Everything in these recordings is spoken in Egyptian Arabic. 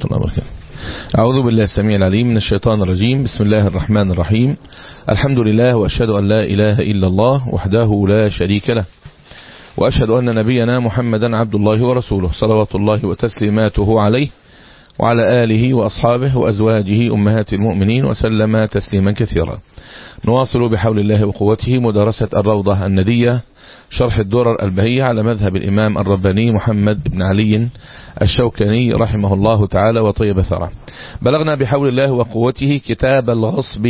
الله وبركاته أعوذ بالله السميع العليم من الشيطان الرجيم بسم الله الرحمن الرحيم الحمد لله وأشهد أن لا إله إلا الله وحده لا شريك له وأشهد أن نبينا محمدا عبد الله ورسوله صلوات الله وتسليماته عليه وعلى آله وأصحابه وأزواجه أمهات المؤمنين وسلم تسليما كثيرا نواصل بحول الله وقوته مدرسة الروضة الندية شرح الدرر البهية على مذهب الإمام الرباني محمد بن علي الشوكاني رحمه الله تعالى وطيب ثرى بلغنا بحول الله وقوته كتاب الغصب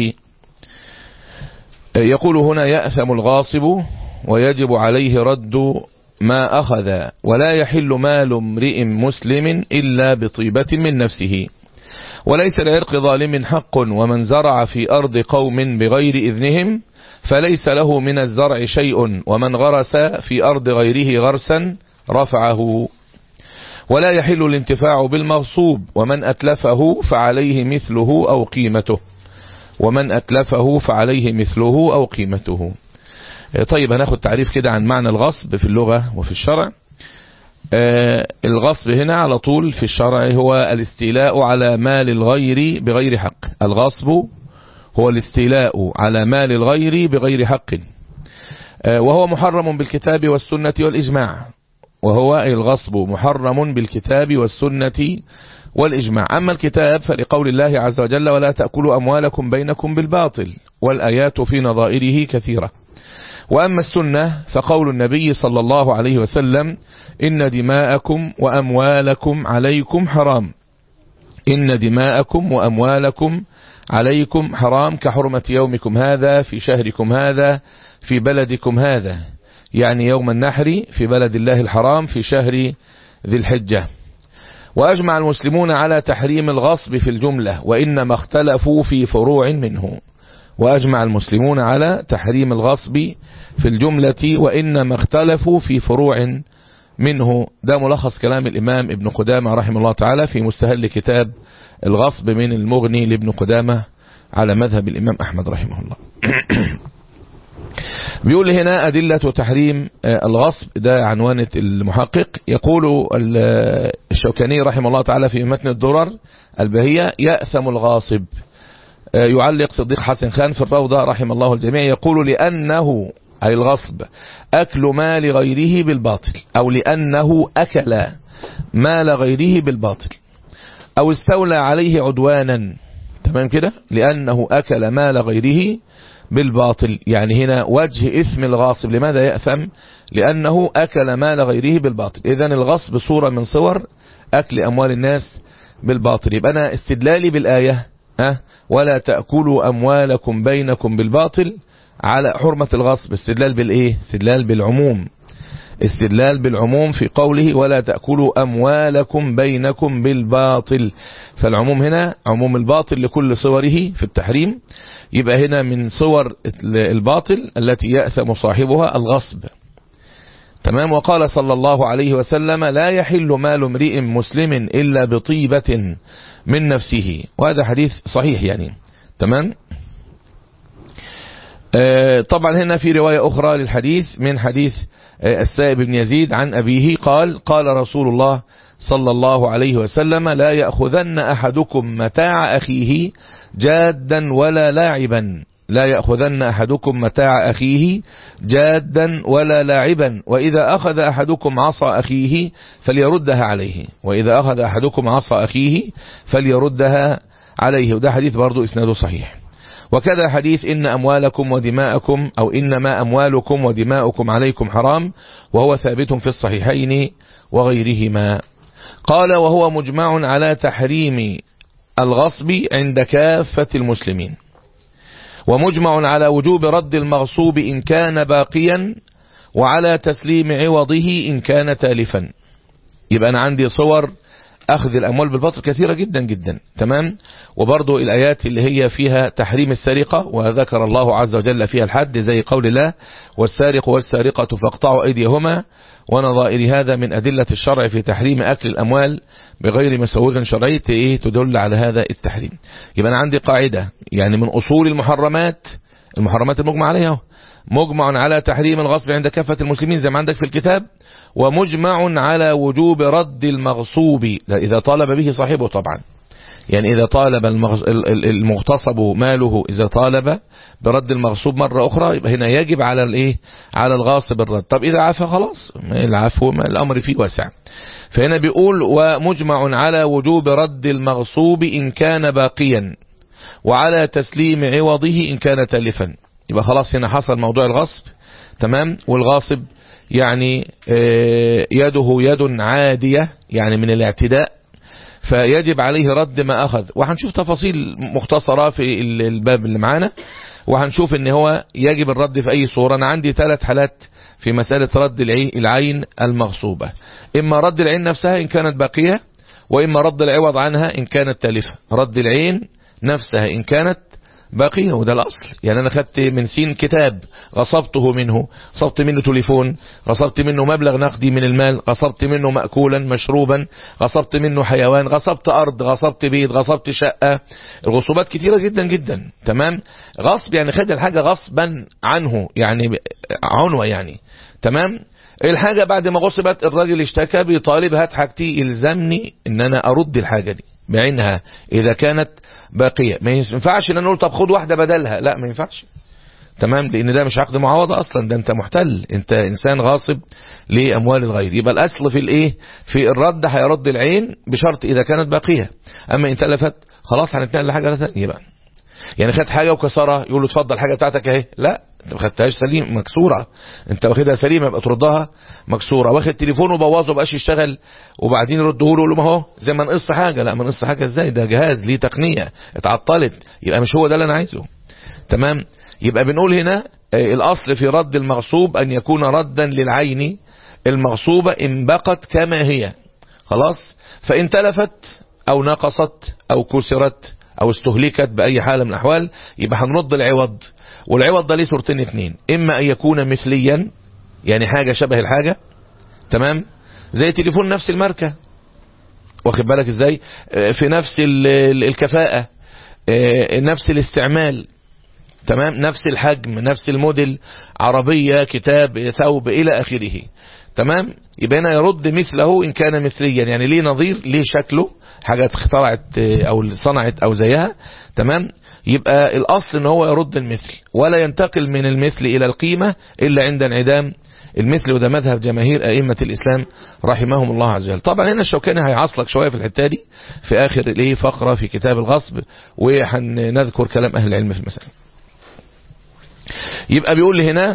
يقول هنا يأثم الغاصب ويجب عليه رد ما أخذ ولا يحل مال امرئ مسلم إلا بطيبة من نفسه وليس لعرق ظالم حق ومن زرع في أرض قوم بغير إذنهم فليس له من الزرع شيء ومن غرس في أرض غيره غرسا رفعه ولا يحل الانتفاع بالمغصوب ومن أتلفه فعليه مثله أو قيمته ومن أتلفه فعليه مثله أو قيمته طيب هناخد تعريف كده عن معنى الغصب في اللغة وفي الشرع الغصب هنا على طول في الشرع هو الاستيلاء على مال الغير بغير حق الغصب هو الاستيلاء على مال الغير بغير حق وهو محرم بالكتاب والسنة والإجماع وهو الغصب محرم بالكتاب والسنة والإجماع أما الكتاب فلقول الله عز وجل ولا تأكلوا أموالكم بينكم بالباطل والآيات في نظائره كثيرة وأما السنة فقول النبي صلى الله عليه وسلم إن دماءكم وأموالكم عليكم حرام إن دماءكم وأموالكم عليكم حرام كحرمة يومكم هذا في شهركم هذا في بلدكم هذا يعني يوم النحر في بلد الله الحرام في شهر ذي الحجة وأجمع المسلمون على تحريم الغصب في الجملة وإنما اختلفوا في فروع منه وأجمع المسلمون على تحريم الغصب في الجملة وإنما اختلفوا في فروع منه ده ملخص كلام الإمام ابن قدامة رحمه الله تعالى في مستهل كتاب الغصب من المغني لابن قدامة على مذهب الإمام أحمد رحمه الله بيقول هنا أدلة تحريم الغصب ده عنوانة المحقق يقول الشوكاني رحمه الله تعالى في متن الدرر البهية يأثم الغاصب يعلق صديق حسن خان في الروضة رحم الله الجميع يقول لأنه أي الغصب أكل مال غيره بالباطل أو لأنه أكل مال غيره بالباطل أو استولى عليه عدوانا تمام كده لأنه أكل مال غيره بالباطل يعني هنا وجه اسم الغاصب لماذا يأثم لأنه أكل مال غيره بالباطل إذا الغصب صورة من صور أكل أموال الناس بالباطل يبقى أنا استدلالي بالآية أه ولا تأكلوا أموالكم بينكم بالباطل على حرمة الغصب استدلال بالإيه استدلال بالعموم استدلال بالعموم في قوله ولا تأكلوا أموالكم بينكم بالباطل فالعموم هنا عموم الباطل لكل صوره في التحريم يبقى هنا من صور الباطل التي يأثم صاحبها الغصب تمام وقال صلى الله عليه وسلم لا يحل مال امرئ مسلم إلا بطيبة من نفسه وهذا حديث صحيح يعني تمام آه طبعا هنا في رواية أخرى للحديث من حديث آه السائب بن يزيد عن أبيه قال قال رسول الله صلى الله عليه وسلم لا يأخذن أحدكم متاع أخيه جادا ولا لاعبا لا يأخذن أحدكم متاع أخيه جادا ولا لاعبا وإذا أخذ أحدكم عصا أخيه فليردها عليه وإذا أخذ أحدكم عصا أخيه فليردها عليه وده حديث برضو إسناده صحيح وكذا حديث إن أموالكم ودماءكم أو إنما أموالكم ودماؤكم عليكم حرام وهو ثابت في الصحيحين وغيرهما قال وهو مجمع على تحريم الغصب عند كافة المسلمين ومجمع على وجوب رد المغصوب إن كان باقيا وعلى تسليم عوضه إن كان تالفا يبقى أنا عندي صور أخذ الأموال بالباطل كثيرة جدا جدا تمام وبرضو الآيات اللي هي فيها تحريم السرقة وذكر الله عز وجل فيها الحد زي قول الله والسارق والسارقة فاقطعوا أيديهما ونظائر هذا من أدلة الشرع في تحريم أكل الأموال بغير مسوغ شرعي إيه تدل على هذا التحريم يبقى أنا عندي قاعدة يعني من أصول المحرمات المحرمات المجمع عليها مجمع على تحريم الغصب عند كافة المسلمين زي ما عندك في الكتاب ومجمع على وجوب رد المغصوب إذا طالب به صاحبه طبعا يعني إذا طالب المغتصب ماله إذا طالب برد المغصوب مرة أخرى يبقى هنا يجب على الإيه على الغاصب الرد طب إذا عفى خلاص العفو الأمر فيه واسع فهنا بيقول ومجمع على وجوب رد المغصوب إن كان باقيا وعلى تسليم عوضه إن كان تلفا يبقى خلاص هنا حصل موضوع الغصب تمام والغاصب يعني يده يد عادية يعني من الاعتداء فيجب عليه رد ما أخذ وهنشوف تفاصيل مختصرة في الباب اللي معانا وهنشوف ان هو يجب الرد في اي صورة انا عندي ثلاث حالات في مسألة رد العين المغصوبة اما رد العين نفسها ان كانت باقية واما رد العوض عنها ان كانت تالفة رد العين نفسها ان كانت باقية وده الأصل يعني أنا خدت من سين كتاب غصبته منه غصبت منه تليفون غصبت منه مبلغ نقدي من المال غصبت منه مأكولا مشروبا غصبت منه حيوان غصبت أرض غصبت بيت غصبت شقة الغصوبات كتيرة جدا جدا تمام غصب يعني خد الحاجة غصبا عنه يعني عنوة يعني تمام الحاجة بعد ما غصبت الراجل اشتكى بيطالب هات حاجتي يلزمني ان انا ارد الحاجة دي بعينها اذا كانت باقية ما ينفعش ان نقول طب خد واحدة بدلها لا ما ينفعش تمام لان ده مش عقد معاوضة اصلا ده انت محتل انت انسان غاصب لاموال الغير يبقى الاصل في الايه في الرد هيرد العين بشرط اذا كانت باقية اما ان تلفت خلاص هنتنقل لحاجة ثانيه بقى يعني خد حاجة وكسرها يقول له اتفضل الحاجة بتاعتك اهي لا انت ما خدتهاش سليم مكسورة انت واخدها سليمة يبقى تردها مكسورة واخد تليفون وبوظه بقاش يشتغل وبعدين يرده له له ما هو زي ما نقص حاجة لا ما نقص حاجة ازاي ده جهاز ليه تقنية اتعطلت يبقى مش هو ده اللي انا عايزه تمام يبقى بنقول هنا الاصل في رد المغصوب ان يكون ردا للعين المغصوبة ان بقت كما هي خلاص فان تلفت او نقصت او كسرت او استهلكت باي حالة من الاحوال يبقى هنرد العوض والعوض ده ليه صورتين اتنين اما ان يكون مثليا يعني حاجة شبه الحاجة تمام زي تليفون نفس الماركة واخد بالك ازاي في نفس الكفاءة نفس الاستعمال تمام نفس الحجم نفس الموديل عربية كتاب ثوب الى اخره تمام يبقى هنا يرد مثله ان كان مثليا يعني ليه نظير ليه شكله حاجة اخترعت او صنعت او زيها تمام يبقى الاصل ان هو يرد المثل ولا ينتقل من المثل الى القيمة الا عند انعدام المثل وده مذهب جماهير ائمة الاسلام رحمهم الله عز وجل طبعا هنا الشوكاني هيعصلك شوية في الحتة دي في اخر الايه فقرة في كتاب الغصب وهنذكر كلام اهل العلم في المسألة يبقى بيقول لي هنا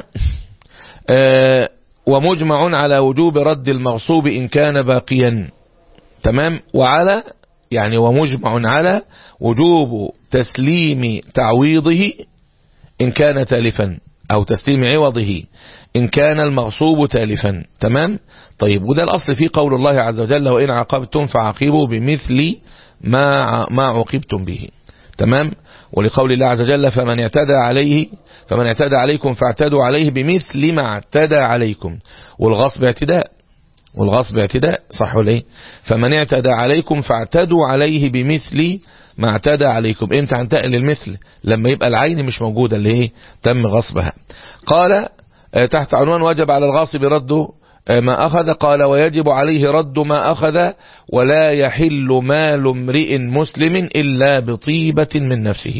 آه ومجمع على وجوب رد المغصوب إن كان باقيا تمام وعلى يعني ومجمع على وجوب تسليم تعويضه إن كان تالفا أو تسليم عوضه إن كان المغصوب تالفا تمام طيب وده الأصل في قول الله عز وجل وإن عاقبتم فعاقبوا بمثل ما ما عوقبتم به تمام ولقول الله عز وجل فمن اعتدى عليه فمن اعتدى عليكم فاعتدوا عليه بمثل ما اعتدى عليكم والغصب اعتداء والغصب اعتداء صح ولا ايه فمن اعتدى عليكم فاعتدوا عليه بمثل ما اعتدى عليكم امتى هنتقل للمثل لما يبقى العين مش موجودة اللي هي تم غصبها قال تحت عنوان وجب على الغاصب رد ما أخذ قال ويجب عليه رد ما أخذ ولا يحل مال امرئ مسلم إلا بطيبة من نفسه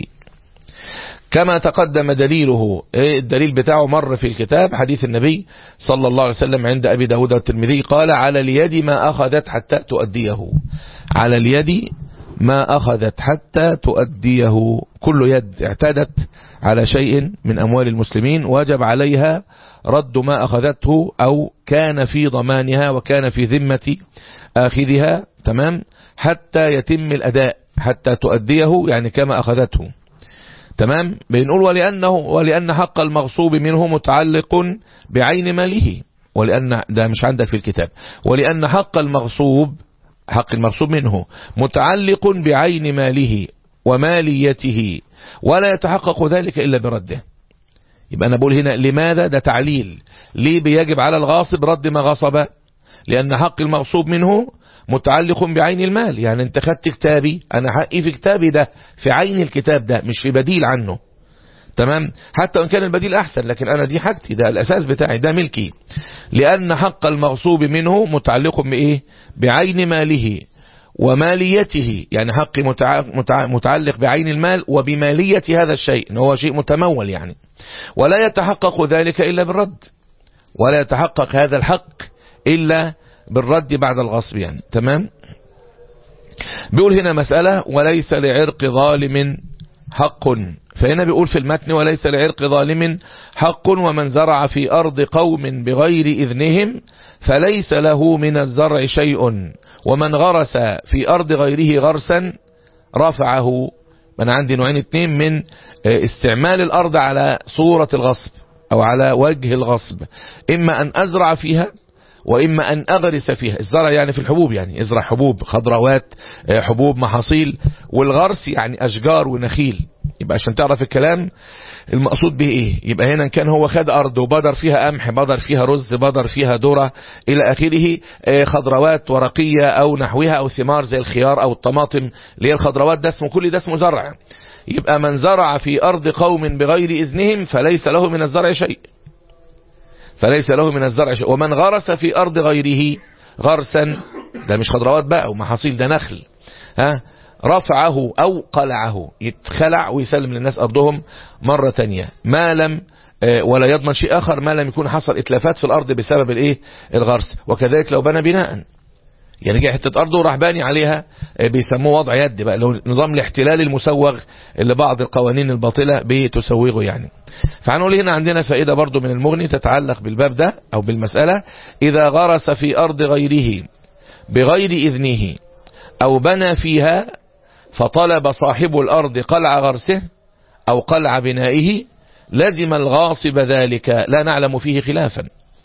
كما تقدم دليله الدليل بتاعه مر في الكتاب حديث النبي صلى الله عليه وسلم عند أبي داود والترمذي قال على اليد ما أخذت حتى تؤديه على اليد ما أخذت حتى تؤديه كل يد اعتدت على شيء من أموال المسلمين وجب عليها رد ما أخذته أو كان في ضمانها وكان في ذمة آخذها تمام حتى يتم الأداء حتى تؤديه يعني كما أخذته تمام بنقول ولأنه ولأن حق المغصوب منه متعلق بعين ماله ولأن ده مش عندك في الكتاب ولأن حق المغصوب حق المغصوب منه متعلق بعين ماله وماليته ولا يتحقق ذلك إلا برده يبقى أنا بقول هنا لماذا ده تعليل ليه بيجب على الغاصب رد ما غصب لأن حق المغصوب منه متعلق بعين المال يعني انت خدت كتابي انا حقي في كتابي ده في عين الكتاب ده مش في بديل عنه تمام حتى وان كان البديل احسن لكن انا دي حاجتي ده الاساس بتاعي ده ملكي لان حق المغصوب منه متعلق بايه بعين ماله وماليته يعني حق متعلق بعين المال وبمالية هذا الشيء ان هو شيء متمول يعني ولا يتحقق ذلك إلا بالرد ولا يتحقق هذا الحق إلا بالرد بعد الغصب يعني تمام بيقول هنا مسألة وليس لعرق ظالم حق فهنا بيقول في المتن وليس لعرق ظالم حق ومن زرع في أرض قوم بغير إذنهم فليس له من الزرع شيء ومن غرس في أرض غيره غرسا رفعه من عندي نوعين اتنين من استعمال الأرض على صورة الغصب أو على وجه الغصب إما أن أزرع فيها وإما أن أغرس فيها الزرع يعني في الحبوب يعني ازرع حبوب خضروات حبوب محاصيل والغرس يعني أشجار ونخيل يبقى عشان تعرف الكلام المقصود به ايه يبقى هنا كان هو خد ارض وبدر فيها قمح بدر فيها رز بدر فيها ذره الى اخره خضروات ورقيه او نحوها او ثمار زي الخيار او الطماطم اللي هي الخضروات ده اسمه كل ده اسمه زرع يبقى من زرع في ارض قوم بغير اذنهم فليس له من الزرع شيء فليس له من الزرع شيء ومن غرس في ارض غيره غرسا ده مش خضروات بقى ومحاصيل ده نخل ها رفعه أو قلعه يتخلع ويسلم للناس أرضهم مرة تانية ما لم ولا يضمن شيء آخر ما لم يكون حصل إتلافات في الأرض بسبب الإيه الغرس وكذلك لو بنى بناء يعني جه حته ارض وراح باني عليها بيسموه وضع يد بقى لو نظام الاحتلال المسوغ اللي بعض القوانين الباطله بتسوغه يعني فهنقول هنا عندنا فائده برضو من المغني تتعلق بالباب ده او بالمساله اذا غرس في ارض غيره بغير اذنه او بنى فيها فطلب صاحب الأرض قلع غرسه أو قلع بنائه لزم الغاصب ذلك لا نعلم فيه خلافا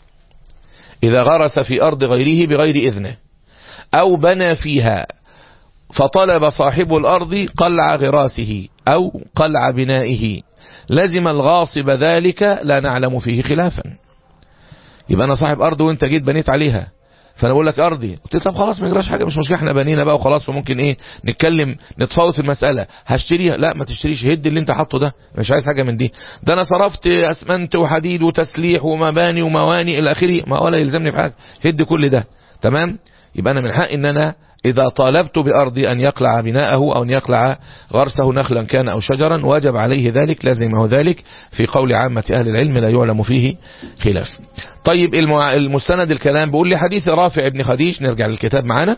إذا غرس في أرض غيره بغير إذنه أو بنى فيها فطلب صاحب الأرض قلع غراسه أو قلع بنائه لزم الغاصب ذلك لا نعلم فيه خلافا يبقى أنا صاحب أرض وانت جيت بنيت عليها فانا بقول لك ارضي قلت له طب خلاص ما يجراش حاجه مش مشكله احنا بنينا بقى وخلاص وممكن ايه نتكلم نتفاوض في المساله هشتريها لا ما تشتريش هد اللي انت حاطه ده مش عايز حاجه من دي ده انا صرفت اسمنت وحديد وتسليح ومباني ومواني الى اخره ما ولا يلزمني بحاجه هد كل ده تمام يبقى انا من حق ان انا إذا طالبت بأرضي أن يقلع بناءه أو أن يقلع غرسه نخلا كان أو شجرا وجب عليه ذلك لازمه ذلك في قول عامة أهل العلم لا يعلم فيه خلاف طيب المستند الكلام بيقول لي حديث رافع بن خديج نرجع للكتاب معنا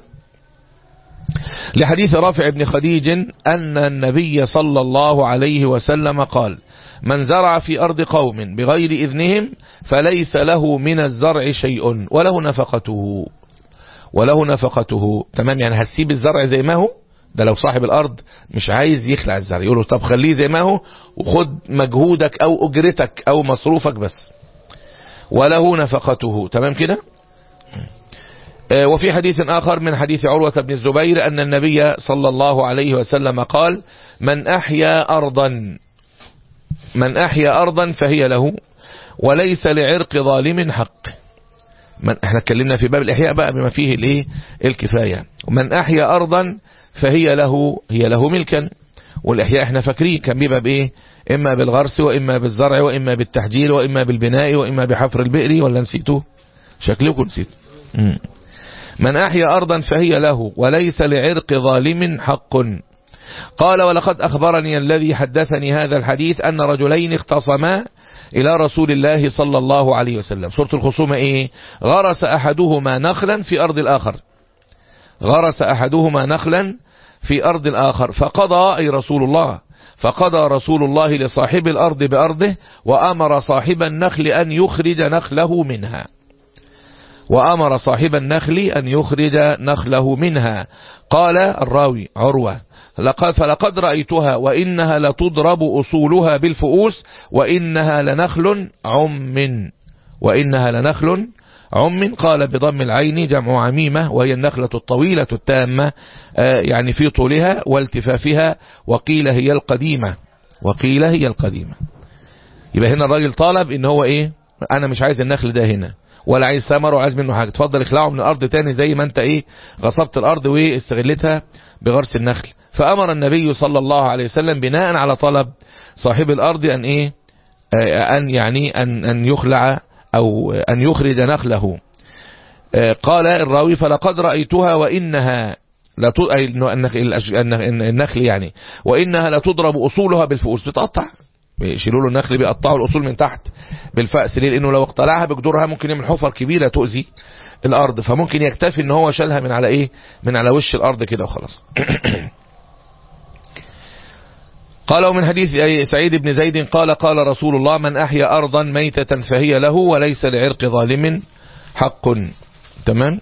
لحديث رافع بن خديج أن النبي صلى الله عليه وسلم قال من زرع في أرض قوم بغير إذنهم فليس له من الزرع شيء وله نفقته وله نفقته تمام يعني هتسيب الزرع زي ما هو ده لو صاحب الارض مش عايز يخلع الزرع يقول له طب خليه زي ما هو وخد مجهودك او اجرتك او مصروفك بس وله نفقته تمام كده وفي حديث آخر من حديث عروة بن الزبير أن النبي صلى الله عليه وسلم قال من أحيا أرضا من أحيا أرضا فهي له وليس لعرق ظالم حق من احنا اتكلمنا في باب الإحياء بقى بما فيه الايه الكفاية ومن أحيا أرضا فهي له هي له ملكا والإحياء احنا فاكرين كان بيبقى بإيه إما بالغرس وإما بالزرع وإما بالتحجير وإما بالبناء وإما بحفر البئر ولا نسيته شكلكم نسيت من أحيا أرضا فهي له وليس لعرق ظالم حق قال ولقد أخبرني الذي حدثني هذا الحديث أن رجلين اختصما إلى رسول الله صلى الله عليه وسلم سورة الخصومة إيه غرس أحدهما نخلا في أرض الآخر غرس أحدهما نخلا في أرض الآخر فقضى أي رسول الله فقضى رسول الله لصاحب الأرض بأرضه وأمر صاحب النخل أن يخرج نخله منها وأمر صاحب النخل أن يخرج نخله منها قال الراوي عروة لقد فلقد رأيتها وإنها لتضرب أصولها بالفؤوس وإنها لنخل عم وإنها لنخل عم قال بضم العين جمع عميمة وهي النخلة الطويلة التامة يعني في طولها والتفافها وقيل هي القديمة وقيل هي القديمة يبقى هنا الراجل طالب ان هو ايه انا مش عايز النخل ده هنا ولا عايز ثمر ولا عايز منه حاجة تفضل اخلعه من الارض تاني زي ما انت ايه غصبت الارض واستغلتها بغرس النخل فأمر النبي صلى الله عليه وسلم بناء على طلب صاحب الأرض أن إيه أن يعني أن أن يخلع أو أن يخرج نخله قال الراوي فلقد رأيتها وإنها لا أي النخل يعني وإنها لتضرب أصولها بالفؤوس بتقطع بيشيلوا له النخل بيقطعوا الأصول من تحت بالفأس ليه لأنه لو اقتلعها بجذورها ممكن يعمل حفر كبيرة تؤذي الأرض فممكن يكتفي ان هو شالها من على إيه من على وش الأرض كده وخلاص قال ومن حديث سعيد بن زيد قال قال رسول الله من أحيا أرضا ميتة فهي له وليس لعرق ظالم حق تمام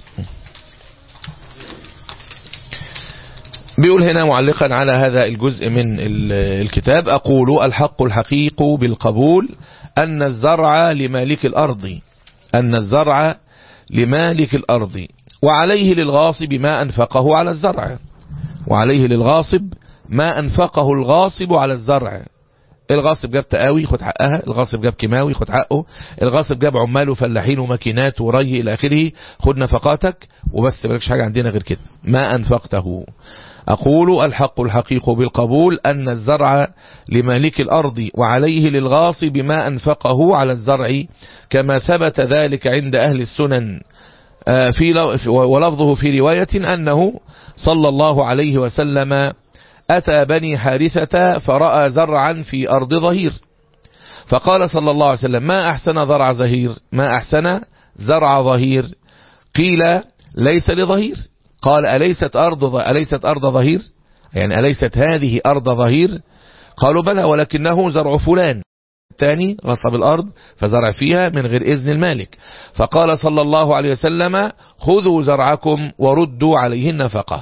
بيقول هنا معلقا على هذا الجزء من الكتاب أقول الحق الحقيق بالقبول أن الزرع لمالك الأرض أن الزرع لمالك الأرض وعليه للغاصب ما أنفقه على الزرع وعليه للغاصب ما أنفقه الغاصب على الزرع الغاصب جاب تقاوي خد حقها الغاصب جاب كيماوي خد حقه الغاصب جاب عمال وفلاحين وماكينات وري إلى آخره خد نفقاتك وبس مالكش حاجة عندنا غير كده ما أنفقته أقول الحق الحقيق بالقبول أن الزرع لمالك الأرض وعليه للغاصب ما أنفقه على الزرع كما ثبت ذلك عند أهل السنن في ولفظه في رواية أنه صلى الله عليه وسلم أتى بني حارثة فرأى زرعا في أرض ظهير فقال صلى الله عليه وسلم ما أحسن زرع ظهير ما أحسن زرع ظهير قيل ليس لظهير قال أليست أرض أليست أرض ظهير يعني أليست هذه أرض ظهير قالوا بلى ولكنه زرع فلان الثاني غصب الأرض فزرع فيها من غير إذن المالك فقال صلى الله عليه وسلم خذوا زرعكم وردوا عليه النفقة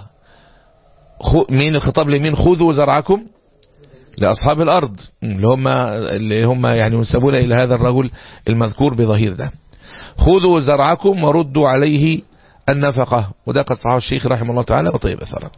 مين الخطاب لمين خذوا زرعكم لأصحاب الأرض اللي هم اللي هم يعني ينسبون إلى هذا الرجل المذكور بظهير ده خذوا زرعكم وردوا عليه النفقة وده قد صححه الشيخ رحمه الله تعالى وطيب أثره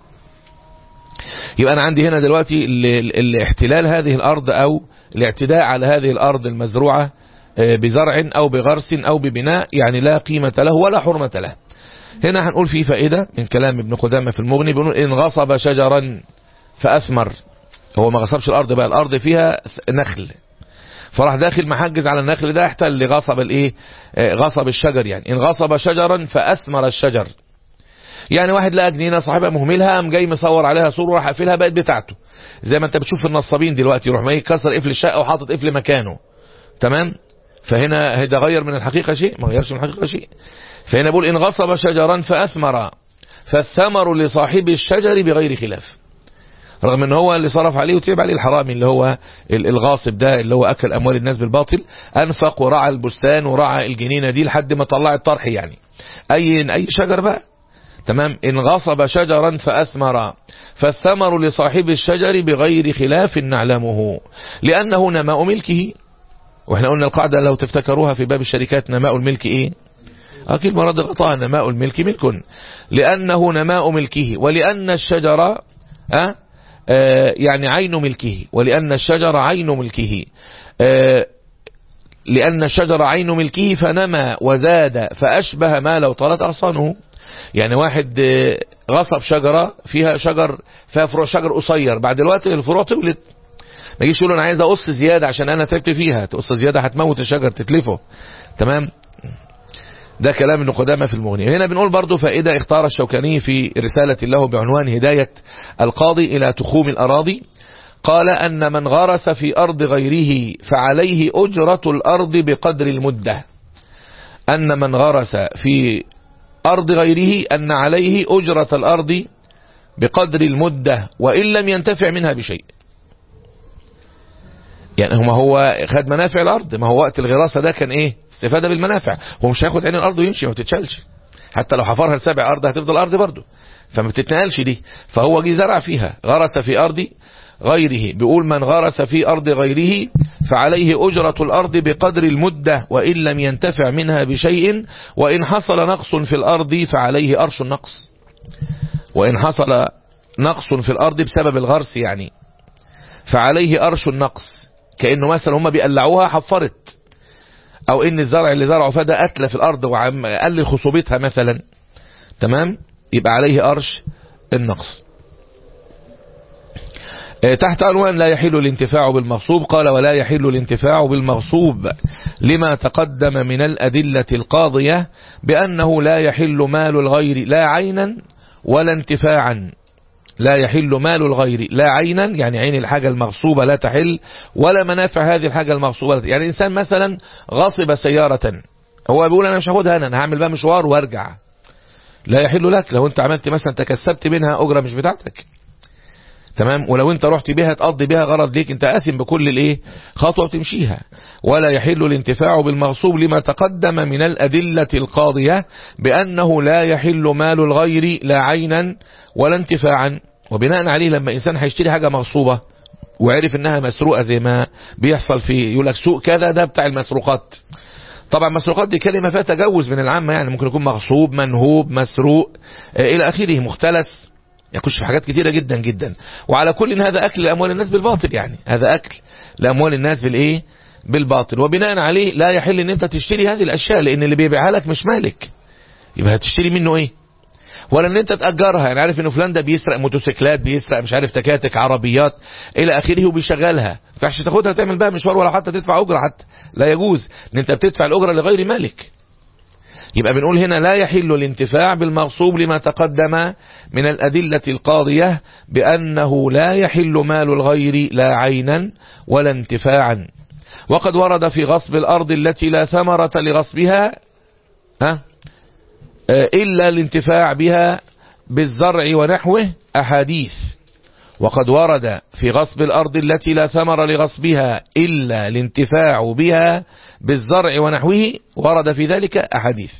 يبقى أنا عندي هنا دلوقتي الاحتلال هذه الأرض أو الاعتداء على هذه الأرض المزروعة بزرع أو بغرس أو ببناء يعني لا قيمة له ولا حرمة له هنا هنقول في فائدة من كلام ابن قدامة في المغني بنقول إن غصب شجرا فأثمر هو ما غصبش الأرض بقى الأرض فيها نخل فراح داخل محجز على النخل ده احتل غصب الايه غصب الشجر يعني ان غصب شجرا فاثمر الشجر يعني واحد لقى جنينه صاحبها مهملها قام جاي مصور عليها صوره وراح قافلها بقت بتاعته زي ما انت بتشوف النصابين دلوقتي يروح ما يكسر قفل الشقه وحاطط قفل مكانه تمام فهنا ده غير من الحقيقه شيء ما غيرش من الحقيقه شيء فهنا بقول ان غصب شجرا فاثمر فالثمر لصاحب الشجر بغير خلاف رغم ان هو اللي صرف عليه وتعب عليه الحرامي اللي هو الغاصب ده اللي هو اكل اموال الناس بالباطل انفق ورعى البستان ورعى الجنينه دي لحد ما طلع الطرح يعني اي اي شجر بقى تمام ان غصب شجرا فاثمر فالثمر لصاحب الشجر بغير خلاف نعلمه لانه نماء ملكه واحنا قلنا القاعده لو تفتكروها في باب الشركات نماء الملك ايه اكيد مراد غطاء نماء الملك ملك لانه نماء ملكه ولان الشجر أه يعني عين ملكه ولأن الشجر عين ملكه لأن الشجر عين ملكه فنمى وزاد فأشبه ما لو طالت أغصانه يعني واحد غصب شجرة فيها شجر فيها فروع شجر قصير بعد الوقت الفروع طولت ما يجيش يقول انا عايز اقص زيادة عشان انا تعبت فيها تقص زيادة هتموت الشجر تتلفه تمام ده كلام ابن قدامة في المغني هنا بنقول برضو فائدة اختار الشوكاني في رسالة له بعنوان هداية القاضي إلى تخوم الأراضي قال أن من غرس في أرض غيره فعليه أجرة الأرض بقدر المدة أن من غرس في أرض غيره أن عليه أجرة الأرض بقدر المدة وإن لم ينتفع منها بشيء يعني ما هو خد منافع الارض ما هو وقت الغراسة ده كان ايه استفادة بالمنافع هو مش هياخد عين الارض ويمشي ما تتشالش حتى لو حفرها لسبع ارض هتفضل ارض برضه فما بتتنقلش دي فهو جه زرع فيها غرس في ارض غيره بيقول من غرس في ارض غيره فعليه اجرة الارض بقدر المدة وان لم ينتفع منها بشيء وان حصل نقص في الارض فعليه ارش النقص وان حصل نقص في الارض بسبب الغرس يعني فعليه ارش النقص كأنه مثلا هم بيقلعوها حفرت او ان الزرع اللي زرعه فده اتلف الارض وقلل خصوبتها مثلا تمام يبقى عليه ارش النقص تحت عنوان لا يحل الانتفاع بالمغصوب قال ولا يحل الانتفاع بالمغصوب لما تقدم من الأدلة القاضية بأنه لا يحل مال الغير لا عينا ولا انتفاعا لا يحل مال الغير لا عينا يعني عين الحاجة المغصوبة لا تحل ولا منافع هذه الحاجة المغصوبة يعني إنسان مثلا غصب سيارة هو بيقول أنا مش هاخدها أنا أنا هعمل بقى مشوار وارجع لا يحل لك لو أنت عملت مثلا تكسبت منها أجرة مش بتاعتك تمام ولو انت رحت بها تقضي بها غرض ليك انت آثم بكل الايه خطوة بتمشيها ولا يحل الانتفاع بالمغصوب لما تقدم من الأدلة القاضية بأنه لا يحل مال الغير لا عينا ولا انتفاعا وبناء عليه لما إنسان هيشتري حاجة مغصوبة وعرف انها مسروقة زي ما بيحصل في يقول لك سوق كذا ده بتاع المسروقات طبعا مسروقات دي كلمة فيها تجوز من العامة يعني ممكن يكون مغصوب منهوب مسروق آه إلى آخره مختلس يخش في حاجات كتيرة جدا جدا وعلى كل هذا أكل لأموال الناس بالباطل يعني هذا أكل لأموال الناس بالإيه بالباطل وبناء عليه لا يحل ان انت تشتري هذه الأشياء لأن اللي بيبيعها لك مش مالك يبقى هتشتري منه ايه ولا ان انت تأجرها يعني عارف انه فلان ده بيسرق موتوسيكلات بيسرق مش عارف تكاتك عربيات الى اخره وبيشغلها فعش تاخدها تعمل بها مشوار ولا حتى تدفع اجره حتى لا يجوز ان انت بتدفع الاجره لغير مالك يبقى بنقول هنا لا يحل الانتفاع بالمغصوب لما تقدم من الأدلة القاضية بأنه لا يحل مال الغير لا عينا ولا انتفاعا وقد ورد في غصب الأرض التي لا ثمرة لغصبها ها إلا الانتفاع بها بالزرع ونحوه أحاديث وقد ورد في غصب الأرض التي لا ثمر لغصبها إلا الانتفاع بها بالزرع ونحوه ورد في ذلك أحاديث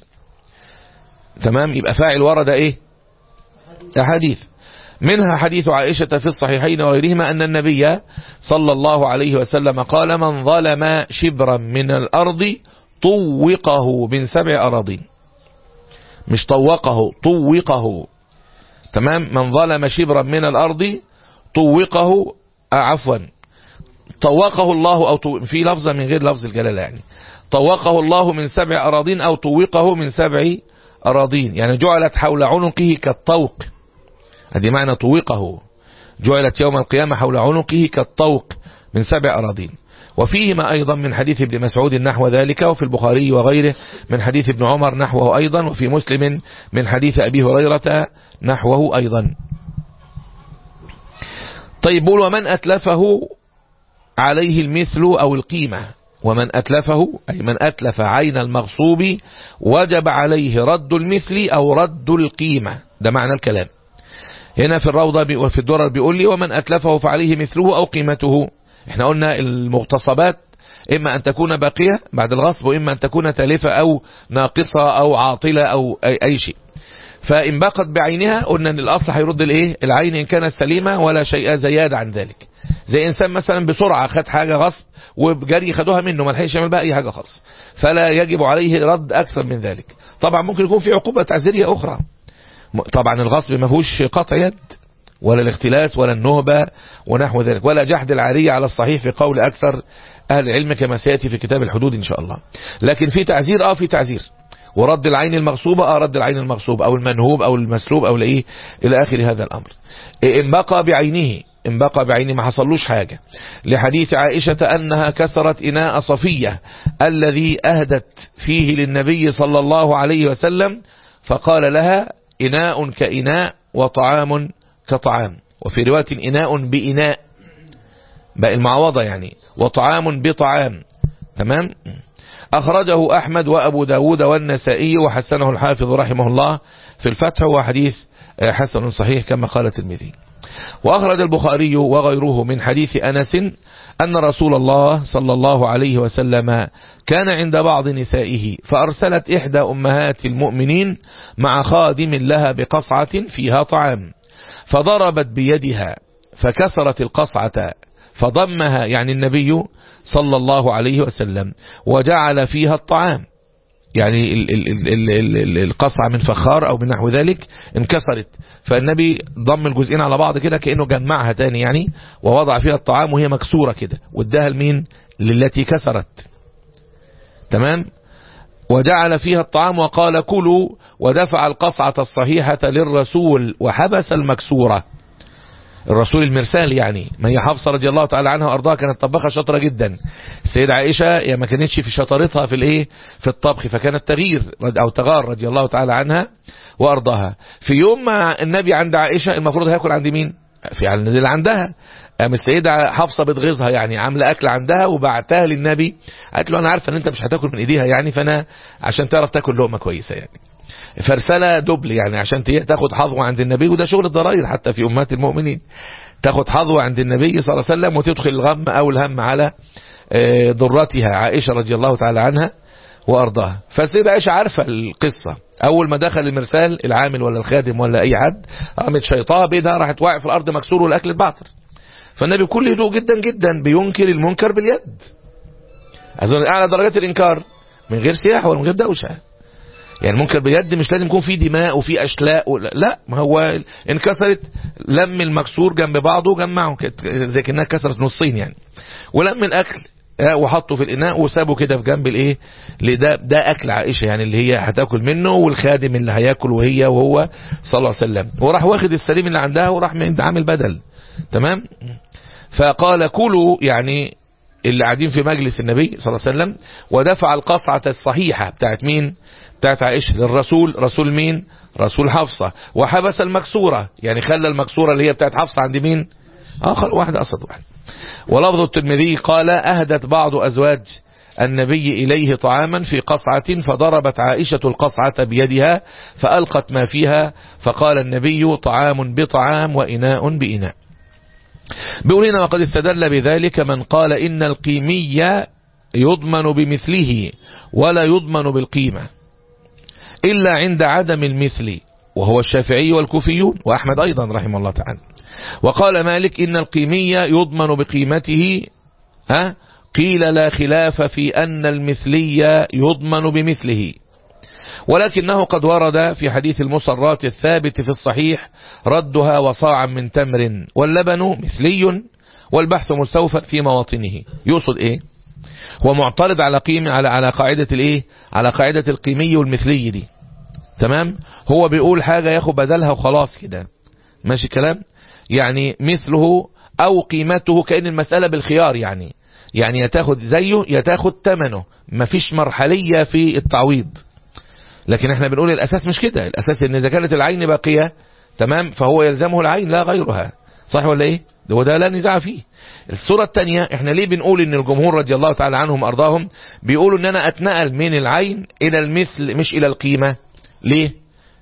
تمام يبقى فاعل ورد إيه أحاديث منها حديث عائشة في الصحيحين وغيرهما أن النبي صلى الله عليه وسلم قال من ظلم شبرا من الأرض طوقه من سبع أراضين مش طوقه طوقه تمام من ظلم شبرا من الأرض طوقه عفوا طوقه الله أو طو... في لفظة من غير لفظ الجلالة يعني طوقه الله من سبع أراضين أو طوقه من سبع أراضين يعني جعلت حول عنقه كالطوق هذه معنى طوقه جعلت يوم القيامة حول عنقه كالطوق من سبع أراضين وفيهما أيضا من حديث ابن مسعود نحو ذلك وفي البخاري وغيره من حديث ابن عمر نحوه أيضا وفي مسلم من حديث أبي هريرة نحوه أيضا طيب بول ومن أتلفه عليه المثل أو القيمة ومن أتلفه أي من أتلف عين المغصوب وجب عليه رد المثل أو رد القيمة ده معنى الكلام هنا في الروضة وفي الدرر بيقول لي ومن أتلفه فعليه مثله أو قيمته احنا قلنا المغتصبات إما أن تكون باقية بعد الغصب وإما أن تكون تالفة أو ناقصة أو عاطلة أو أي, أي شيء فإن بقت بعينها قلنا أن الأصل هيرد الإيه العين إن كانت سليمة ولا شيء زيادة عن ذلك زي إنسان مثلا بسرعة خد حاجة غصب وبجري خدوها منه ما لحقش يعمل بقى أي حاجة خالص فلا يجب عليه رد أكثر من ذلك طبعا ممكن يكون في عقوبة تعزيرية أخرى طبعا الغصب ما فيهوش قطع يد ولا الاختلاس ولا النهبة ونحو ذلك ولا جحد العارية على الصحيح في قول أكثر أهل العلم كما سيأتي في كتاب الحدود إن شاء الله لكن في تعزير آه في تعزير ورد العين المغصوبة آه رد العين المغصوب أو المنهوب أو المسلوب أو الإيه إلى آخر هذا الأمر إن بقى بعينه إن بقى بعينه ما حصلوش حاجة لحديث عائشة أنها كسرت إناء صفية الذي أهدت فيه للنبي صلى الله عليه وسلم فقال لها إناء كإناء وطعام كطعام وفي رواية إناء بإناء بقى المعوضة يعني وطعام بطعام تمام أخرجه أحمد وأبو داود والنسائي وحسنه الحافظ رحمه الله في الفتح وحديث حسن صحيح كما قال الترمذي وأخرج البخاري وغيره من حديث أنس أن رسول الله صلى الله عليه وسلم كان عند بعض نسائه فأرسلت إحدى أمهات المؤمنين مع خادم لها بقصعة فيها طعام فضربت بيدها فكسرت القصعة فضمها يعني النبي صلى الله عليه وسلم وجعل فيها الطعام يعني ال ال ال ال ال القصعة من فخار أو من نحو ذلك انكسرت فالنبي ضم الجزئين على بعض كده كأنه جمعها تاني يعني ووضع فيها الطعام وهي مكسورة كده واداها لمين للتي كسرت تمام وجعل فيها الطعام وقال كلوا ودفع القصعة الصحيحة للرسول وحبس المكسورة الرسول المرسال يعني ما هي حفصة رضي الله تعالى عنها وارضاها كانت طباخة شاطرة جدا السيدة عائشة يا ما كانتش في شطارتها في الايه في الطبخ فكانت تغير او تغار رضي الله تعالى عنها وارضاها في يوم ما النبي عند عائشة المفروض هياكل عند مين في عند اللي عندها قام السيدة حفصة بتغيظها يعني عاملة أكل عندها وبعتها للنبي قالت له أنا عارفة أن أنت مش هتاكل من إيديها يعني فأنا عشان تعرف تاكل لقمة كويسة يعني فرسالة دبل يعني عشان تاخد حظوة عند النبي وده شغل الضرائر حتى في أمهات المؤمنين تاخد حظوة عند النبي صلى الله عليه وسلم وتدخل الغم أو الهم على ضرتها عائشة رضي الله تعالى عنها وأرضاها فالسيدة عائشة عارفة القصة أول ما دخل المرسال العامل ولا الخادم ولا أي حد قامت شيطانها بيدها راحت واقع في الأرض مكسور والأكل اتبعتر فالنبي بكل هدوء جدا جدا بينكر المنكر باليد أظن أعلى درجات الإنكار من غير سياح ولا من غير دوشة يعني المنكر باليد مش لازم يكون فيه دماء وفيه أشلاء ولا لا ما هو انكسرت لم المكسور جنب بعضه جمعه زي كأنها كسرت نصين يعني ولم الأكل وحطه في الإناء وسابه كده في جنب الايه ده ده أكل عائشة يعني اللي هي هتاكل منه والخادم اللي هياكل وهي وهو صلى الله عليه وسلم وراح واخد السليم اللي عندها وراح عامل بدل تمام فقال كلوا يعني اللي قاعدين في مجلس النبي صلى الله عليه وسلم ودفع القصعة الصحيحة بتاعت مين بتاعت عائشة للرسول رسول مين رسول حفصة وحبس المكسورة يعني خلى المكسورة اللي هي بتاعت حفصة عند مين آخر واحد أصد واحد ولفظ الترمذي قال أهدت بعض أزواج النبي إليه طعاما في قصعة فضربت عائشة القصعة بيدها فألقت ما فيها فقال النبي طعام بطعام وإناء بإناء بيقول هنا وقد استدل بذلك من قال إن القيمية يضمن بمثله ولا يضمن بالقيمة إلا عند عدم المثل وهو الشافعي والكوفيون وأحمد أيضا رحمه الله تعالى وقال مالك إن القيمية يضمن بقيمته ها قيل لا خلاف في أن المثلية يضمن بمثله ولكنه قد ورد في حديث المصرات الثابت في الصحيح ردها وصاعا من تمر واللبن مثلي والبحث مستوفى في مواطنه يقصد ايه هو معترض على قيمة على على قاعدة الايه على قاعدة القيمي والمثلي دي تمام هو بيقول حاجة ياخد بدلها وخلاص كده ماشي كلام يعني مثله او قيمته كأن المسألة بالخيار يعني يعني يتاخد زيه يتاخد ثمنه مفيش مرحلية في التعويض لكن احنا بنقول الاساس مش كده الاساس ان اذا كانت العين باقية تمام فهو يلزمه العين لا غيرها صح ولا ايه وده لا نزاع فيه الصورة الثانية احنا ليه بنقول ان الجمهور رضي الله تعالى عنهم ارضاهم بيقولوا ان انا اتنقل من العين الى المثل مش الى القيمة ليه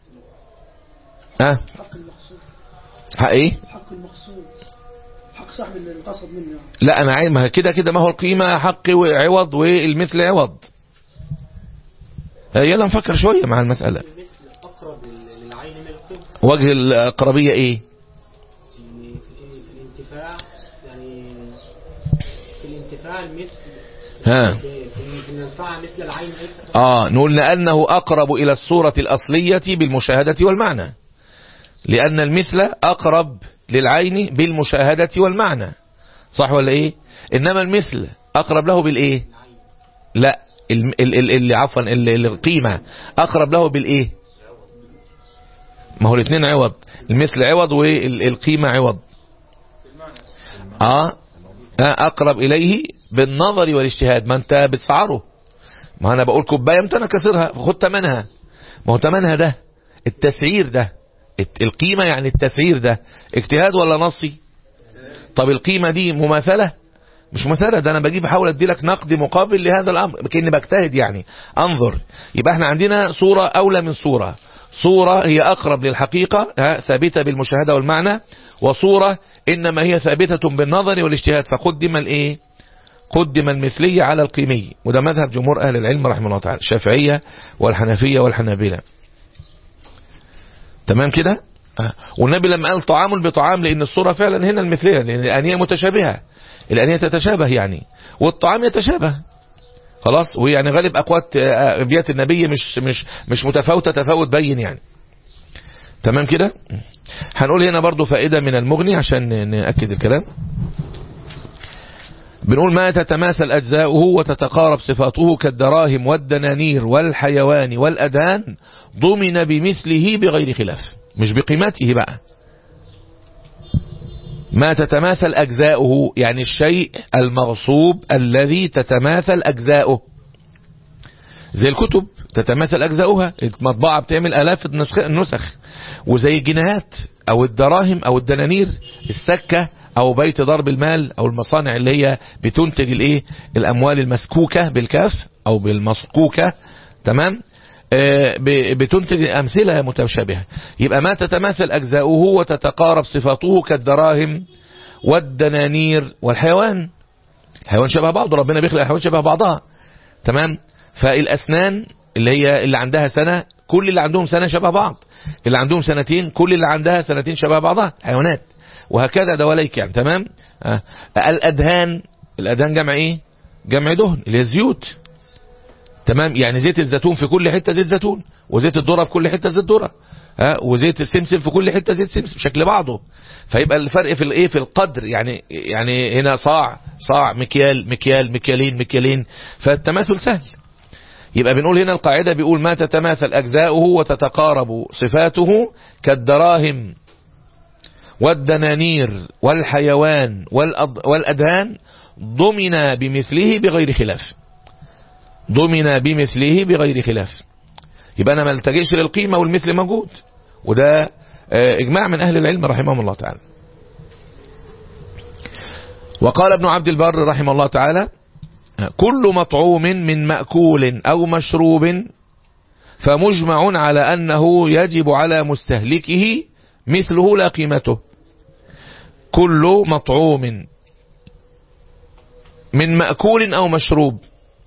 ها أه؟ حق المقصود حق ايه حق المقصود حق صاحب اللي انقصد منه يعني. لا انا عايز ما كده كده ما هو القيمة حق وعوض والمثل عوض يلا نفكر شوية مع المسألة المثل أقرب للعين من القيمة وجه الأقربية ايه يعني في الانتفاع يعني في الانتفاع المثل ها. في في المنفعة مثل العين مثل اه نقول لأنه أقرب إلى الصورة الأصلية بالمشاهدة والمعنى لأن المثل أقرب للعين بالمشاهدة والمعنى صح ولا إيه إنما المثل أقرب له بالإيه لا الم- ال- ال- اللي عفوا ال- ال- القيمة أقرب له بالإيه ما هو الاثنين عوض المثل عوض والقيمة عوض آه آه، أقرب إليه بالنظر والاجتهاد ما أنت بتسعره ما أنا بقول كوباية أنت أنا كسرها خد تمنها ما هو تمنها ده التسعير ده الت- القيمة يعني التسعير ده اجتهاد ولا نصي طب القيمة دي مماثلة مش مماثلة ده أنا بجيب بحاول أدي لك نقد مقابل لهذا الأمر كأني بجتهد يعني أنظر يبقى احنا عندنا صورة أولى من صورة صورة هي أقرب للحقيقة ها، ثابتة بالمشاهدة والمعنى وصورة إنما هي ثابتة بالنظر والاجتهاد فقدم الإيه قدم المثلية على القيمي وده مذهب جمهور أهل العلم رحمه الله تعالى الشافعية والحنفية والحنابلة تمام كده آه. والنبي لما قال طعام بطعام لأن الصورة فعلا هنا المثلية لأن الأنية متشابهة الأنية تتشابه يعني والطعام يتشابه خلاص ويعني غالب أقوات آه، أبيات النبي مش مش مش متفاوتة تفاوت بين يعني تمام كده هنقول هنا برضو فائدة من المغني عشان نأكد الكلام بنقول ما تتماثل أجزاؤه وتتقارب صفاته كالدراهم والدنانير والحيوان والأدان ضمن بمثله بغير خلاف مش بقيمته بقى ما تتماثل أجزاؤه يعني الشيء المغصوب الذي تتماثل أجزاؤه زي الكتب تتماثل أجزاؤها المطبعة بتعمل آلاف النسخ- النسخ وزي الجنيهات أو الدراهم أو الدنانير السكة أو بيت ضرب المال أو المصانع اللي هي بتنتج الإيه الأموال المسكوكة بالكاف أو بالمسكوكة تمام آه، ب- بتنتج أمثلة متشابهة يبقى ما تتماثل أجزاؤه وتتقارب صفاته كالدراهم والدنانير والحيوان الحيوان شبه بعض ربنا بيخلق الحيوان شبه بعضها تمام فالأسنان اللي هي اللي عندها سنة كل اللي عندهم سنة شبه بعض اللي عندهم سنتين كل اللي عندها سنتين شبه بعضها حيوانات وهكذا دواليك يعني تمام آه. الأدهان الأدهان جمع إيه جمع دهن اللي هي الزيوت تمام يعني زيت الزيتون في كل حتة زيت زيتون وزيت الذرة في كل حتة زيت ذرة ها وزيت السمسم في كل حتة زيت سمسم شكل بعضه فيبقى الفرق في الايه في القدر يعني يعني هنا صاع صاع مكيال مكيال مكيالين مكيالين فالتماثل سهل يبقى بنقول هنا القاعدة بيقول ما تتماثل أجزاؤه وتتقارب صفاته كالدراهم والدنانير والحيوان والأض- والأدهان ضمن بمثله بغير خلاف ضمن بمثله بغير خلاف يبقى أنا ما التجئش للقيمة والمثل موجود وده آه، إجماع من أهل العلم رحمهم الله تعالى وقال ابن عبد البر رحمه الله تعالى كل مطعوم من مأكول أو مشروب فمجمع على أنه يجب على مستهلكه مثله لا قيمته كل مطعوم من مأكول أو مشروب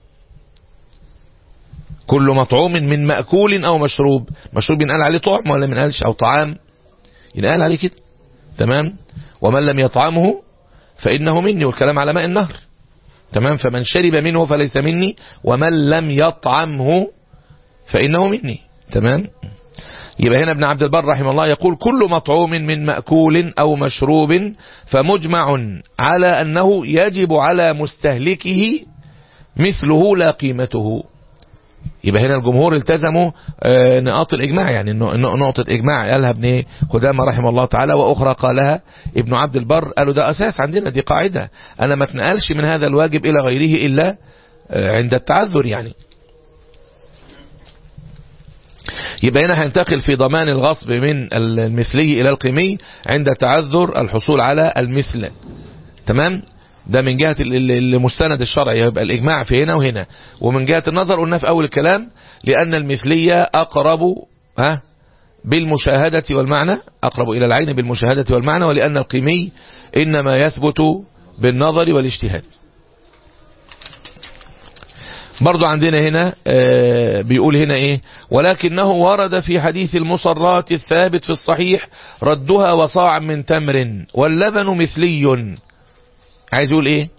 كل مطعوم من مأكول أو مشروب مشروب ينقال عليه طعم ولا منقالش أو طعام ينقال عليه كده تمام ومن لم يطعمه فإنه مني والكلام على ماء النهر تمام فمن شرب منه فليس مني ومن لم يطعمه فإنه مني تمام يبقى هنا ابن عبد البر رحمه الله يقول كل مطعوم من مأكول أو مشروب فمجمع على أنه يجب على مستهلكه مثله لا قيمته يبقى هنا الجمهور التزموا آه، نقاط الإجماع يعني إنه- إنه نقطة إجماع قالها ابن قدامة رحمه الله تعالى وأخرى قالها ابن عبد البر قالوا ده أساس عندنا دي قاعدة أنا ما اتنقلش من هذا الواجب إلى غيره إلا آه، عند التعذر يعني يبقى هنا هينتقل في ضمان الغصب من المثلي إلى القيمي عند تعذر الحصول على المثل تمام ده من جهة ال- ال- المستند الشرعي يبقى الإجماع في هنا وهنا ومن جهة النظر قلنا في أول الكلام لأن المثلية أقرب ها بالمشاهدة والمعنى أقرب إلى العين بالمشاهدة والمعنى ولأن القيمي إنما يثبت بالنظر والاجتهاد برضو عندنا هنا آه، بيقول هنا ايه ولكنه ورد في حديث المصرات الثابت في الصحيح ردها وصاع من تمر واللبن مثلي عايز يقول ايه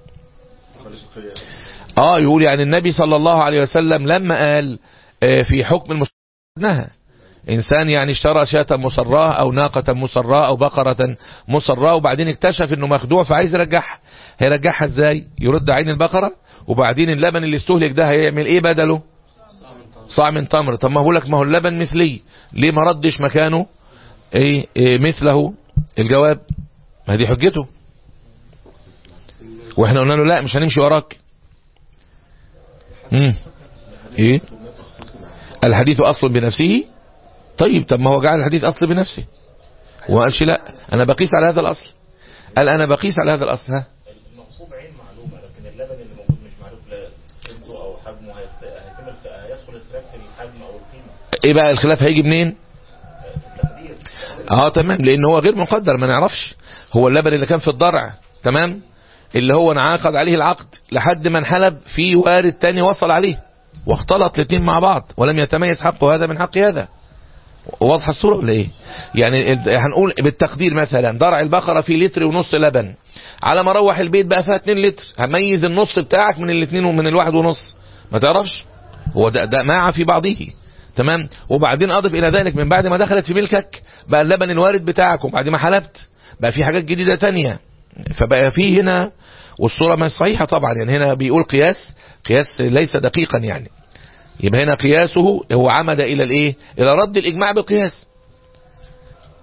اه يقول يعني النبي صلى الله عليه وسلم لما قال آه، في حكم المستنهى انسان يعني اشترى شاة مصراه او ناقة مصراه او بقرة مصراه وبعدين اكتشف انه مخدوع فعايز يرجعها هيرجعها ازاي يرد عين البقرة وبعدين اللبن اللي استهلك ده هيعمل ايه بدله صاع من تمر طب ما هو لك ما هو اللبن مثلي ليه ما ردش مكانه ايه, إيه مثله الجواب ما دي حجته واحنا قلنا له لا مش هنمشي وراك امم ايه الحديث اصل بنفسه طيب طب ما هو جعل الحديث اصل بنفسه وما قالش لا انا بقيس على هذا الاصل قال انا بقيس على هذا الاصل ها المغصوب عين معلومة لكن اللبن اللي موجود مش معروف لا قيمته أو حجمه هيت- هيتم الخ- هيدخل الخلاف في الحجم أو القيمة ايه بقى الخلاف هيجي منين في التقدير اه تمام لان هو غير مقدر ما نعرفش هو اللبن اللي كان في الضرع تمام اللي هو انعقد عليه العقد لحد ما انحلب في وارد تاني وصل عليه واختلط الاثنين مع بعض ولم يتميز حق هذا من حق هذا واضحه الصوره ولا ايه يعني ال- هنقول بالتقدير مثلا ضرع البقره فيه لتر ونص لبن على ما اروح البيت بقى فيها 2 لتر هميز النص بتاعك من الاثنين ومن الواحد ونص ما تعرفش هو ده, ده مع في بعضه تمام وبعدين اضف الى ذلك من بعد ما دخلت في ملكك بقى اللبن الوارد بتاعك وبعد ما حلبت بقى في حاجات جديده تانية فبقى في هنا والصوره مش صحيحه طبعا يعني هنا بيقول قياس قياس ليس دقيقا يعني يبقى هنا قياسه هو عمد الى الايه الى رد الاجماع بالقياس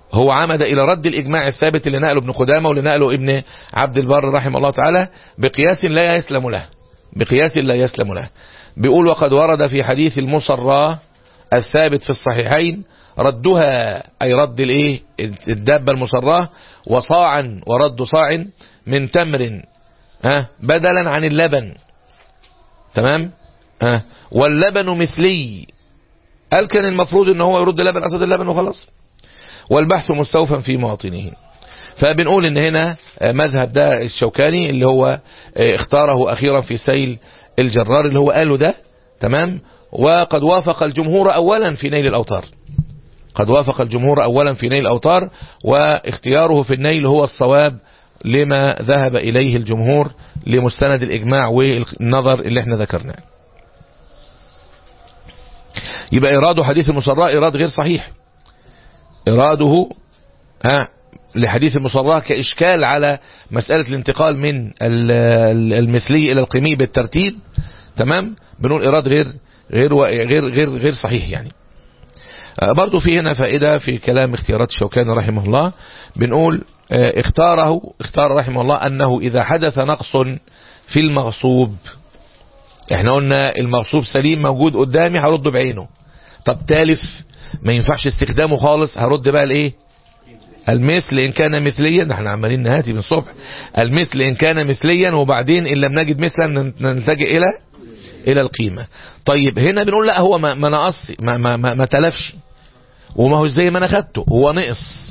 هو عمد إلى رد الإجماع الثابت اللي نقله ابن قدامة واللي نقله ابن عبد البر رحمه الله تعالى بقياس لا يسلم له بقياس لا يسلم له بيقول وقد ورد في حديث المصرى الثابت في الصحيحين ردها أي رد الايه الدابة المصراه وصاعا ورد صاع من تمر ها بدلا عن اللبن تمام ها واللبن مثلي قال كان المفروض ان هو يرد لبن قصد اللبن وخلاص والبحث مستوفى في مواطنه فبنقول ان هنا مذهب ده الشوكاني اللي هو اختاره اخيرا في سيل الجرار اللي هو قاله ده تمام وقد وافق الجمهور اولا في نيل الاوتار قد وافق الجمهور اولا في نيل الاوتار واختياره في النيل هو الصواب لما ذهب اليه الجمهور لمستند الاجماع والنظر اللي احنا ذكرناه يبقى إراده حديث المصراء إراد غير صحيح إراده ها لحديث المصراء كإشكال على مسألة الانتقال من المثلي إلى القيمي بالترتيب تمام بنقول إراد غير غير غير غير غير صحيح يعني برضو في هنا فائدة في كلام اختيارات الشوكاني رحمه الله بنقول اختاره اختار رحمه الله أنه إذا حدث نقص في المغصوب احنا قلنا المغصوب سليم موجود قدامي هرده بعينه طب تالف ما ينفعش استخدامه خالص هرد بقى الايه المثل ان كان مثليا ده احنا عمالين نهاتي من الصبح المثل ان كان مثليا وبعدين ان لم نجد مثلا نلتجئ الى الى القيمه طيب هنا بنقول لا هو ما, ما نقص ما, ما, ما, ما تلفش وما هو زي ما انا خدته هو نقص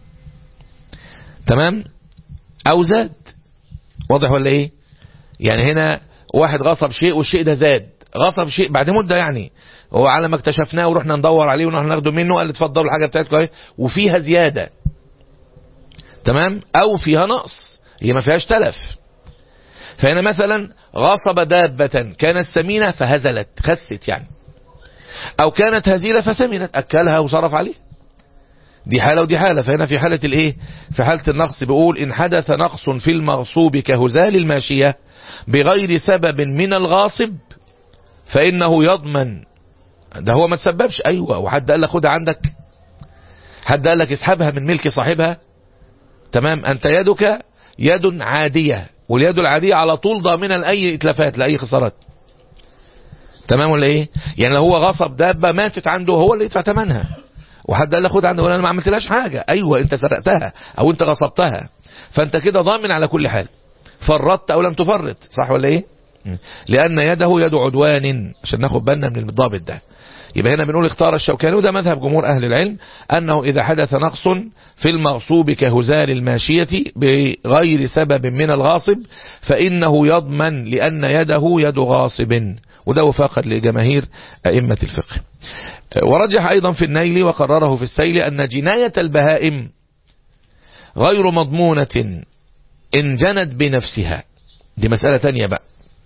تمام او زاد واضح ولا ايه يعني هنا واحد غصب شيء والشيء ده زاد غصب شيء بعد مدة يعني هو على ما اكتشفناه ورحنا ندور عليه ونحن ناخده منه قال اتفضلوا الحاجة بتاعتكم اهي وفيها زيادة تمام او فيها نقص هي ما فيهاش تلف فهنا مثلا غصب دابة كانت سمينة فهزلت خست يعني او كانت هزيلة فسمنت اكلها وصرف عليه دي حالة ودي حالة فهنا في حالة الايه في حالة النقص بيقول ان حدث نقص في المغصوب كهزال الماشية بغير سبب من الغاصب فإنه يضمن ده هو ما تسببش أيوة وحد قال لك خدها عندك حد قال لك اسحبها من ملك صاحبها تمام أنت يدك يد عادية واليد العادية على طول ضامنة لأي إتلافات لأي خسارات تمام ولا إيه يعني لو هو غصب دابة ماتت عنده هو اللي يدفع ثمنها وحد قال لك خد عنده ولا أنا ما عملتلاش حاجة أيوة أنت سرقتها أو أنت غصبتها فأنت كده ضامن على كل حال فرطت او لم تفرط صح ولا ايه لان يده يد عدوان عشان ناخد بالنا من الضابط ده يبقى هنا بنقول اختار الشوكاني وده مذهب جمهور اهل العلم انه اذا حدث نقص في المغصوب كهزال الماشية بغير سبب من الغاصب فانه يضمن لان يده يد غاصب وده وفاقا لجماهير ائمة الفقه ورجح ايضا في النيل وقرره في السيل ان جناية البهائم غير مضمونة إن جنت بنفسها دي مسألة تانية بقى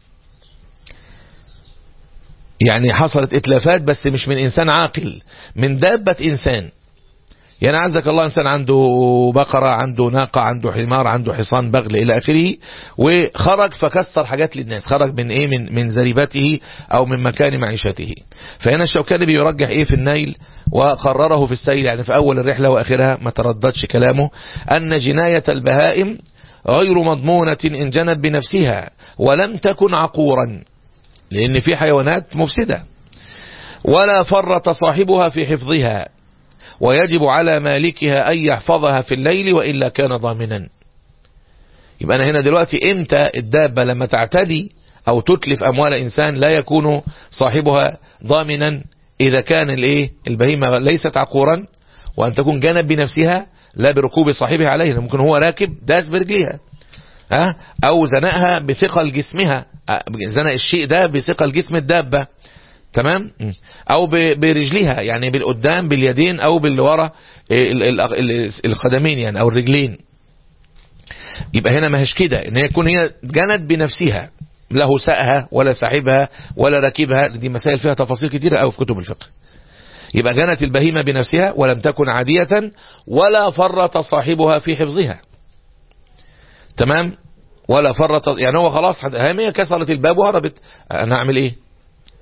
يعني حصلت اتلافات بس مش من إنسان عاقل من دابة إنسان يعني عزك الله إنسان عنده بقرة عنده ناقة عنده حمار عنده حصان بغل إلى آخره وخرج فكسر حاجات للناس خرج من إيه من, من زريبته أو من مكان معيشته فهنا الشوكاني بيرجح إيه في النيل وقرره في السيل يعني في أول الرحلة وآخرها ما ترددش كلامه أن جناية البهائم غير مضمونة إن جنت بنفسها ولم تكن عقورا لأن في حيوانات مفسدة ولا فرط صاحبها في حفظها ويجب على مالكها أن يحفظها في الليل وإلا كان ضامنا يبقى أنا هنا دلوقتي إمتى الدابة لما تعتدي أو تتلف أموال إنسان لا يكون صاحبها ضامنا إذا كان الإيه البهيمة ليست عقورا وأن تكون جنب بنفسها لا بركوب صاحبها عليها ممكن هو راكب داس برجليها ها او زنقها بثقل جسمها زنق الشيء ده بثقل جسم الدابة تمام او برجليها يعني بالقدام باليدين او باللي ورا القدمين يعني او الرجلين يبقى هنا ما هيش كده ان هي تكون هي جنت بنفسها له سقها ولا ساحبها ولا راكبها دي مسائل فيها تفاصيل كتيرة قوي في كتب الفقه يبقى جنت البهيمة بنفسها ولم تكن عادية ولا فرط صاحبها في حفظها تمام ولا فرط يعني هو خلاص هي كسرت الباب وهربت انا اعمل ايه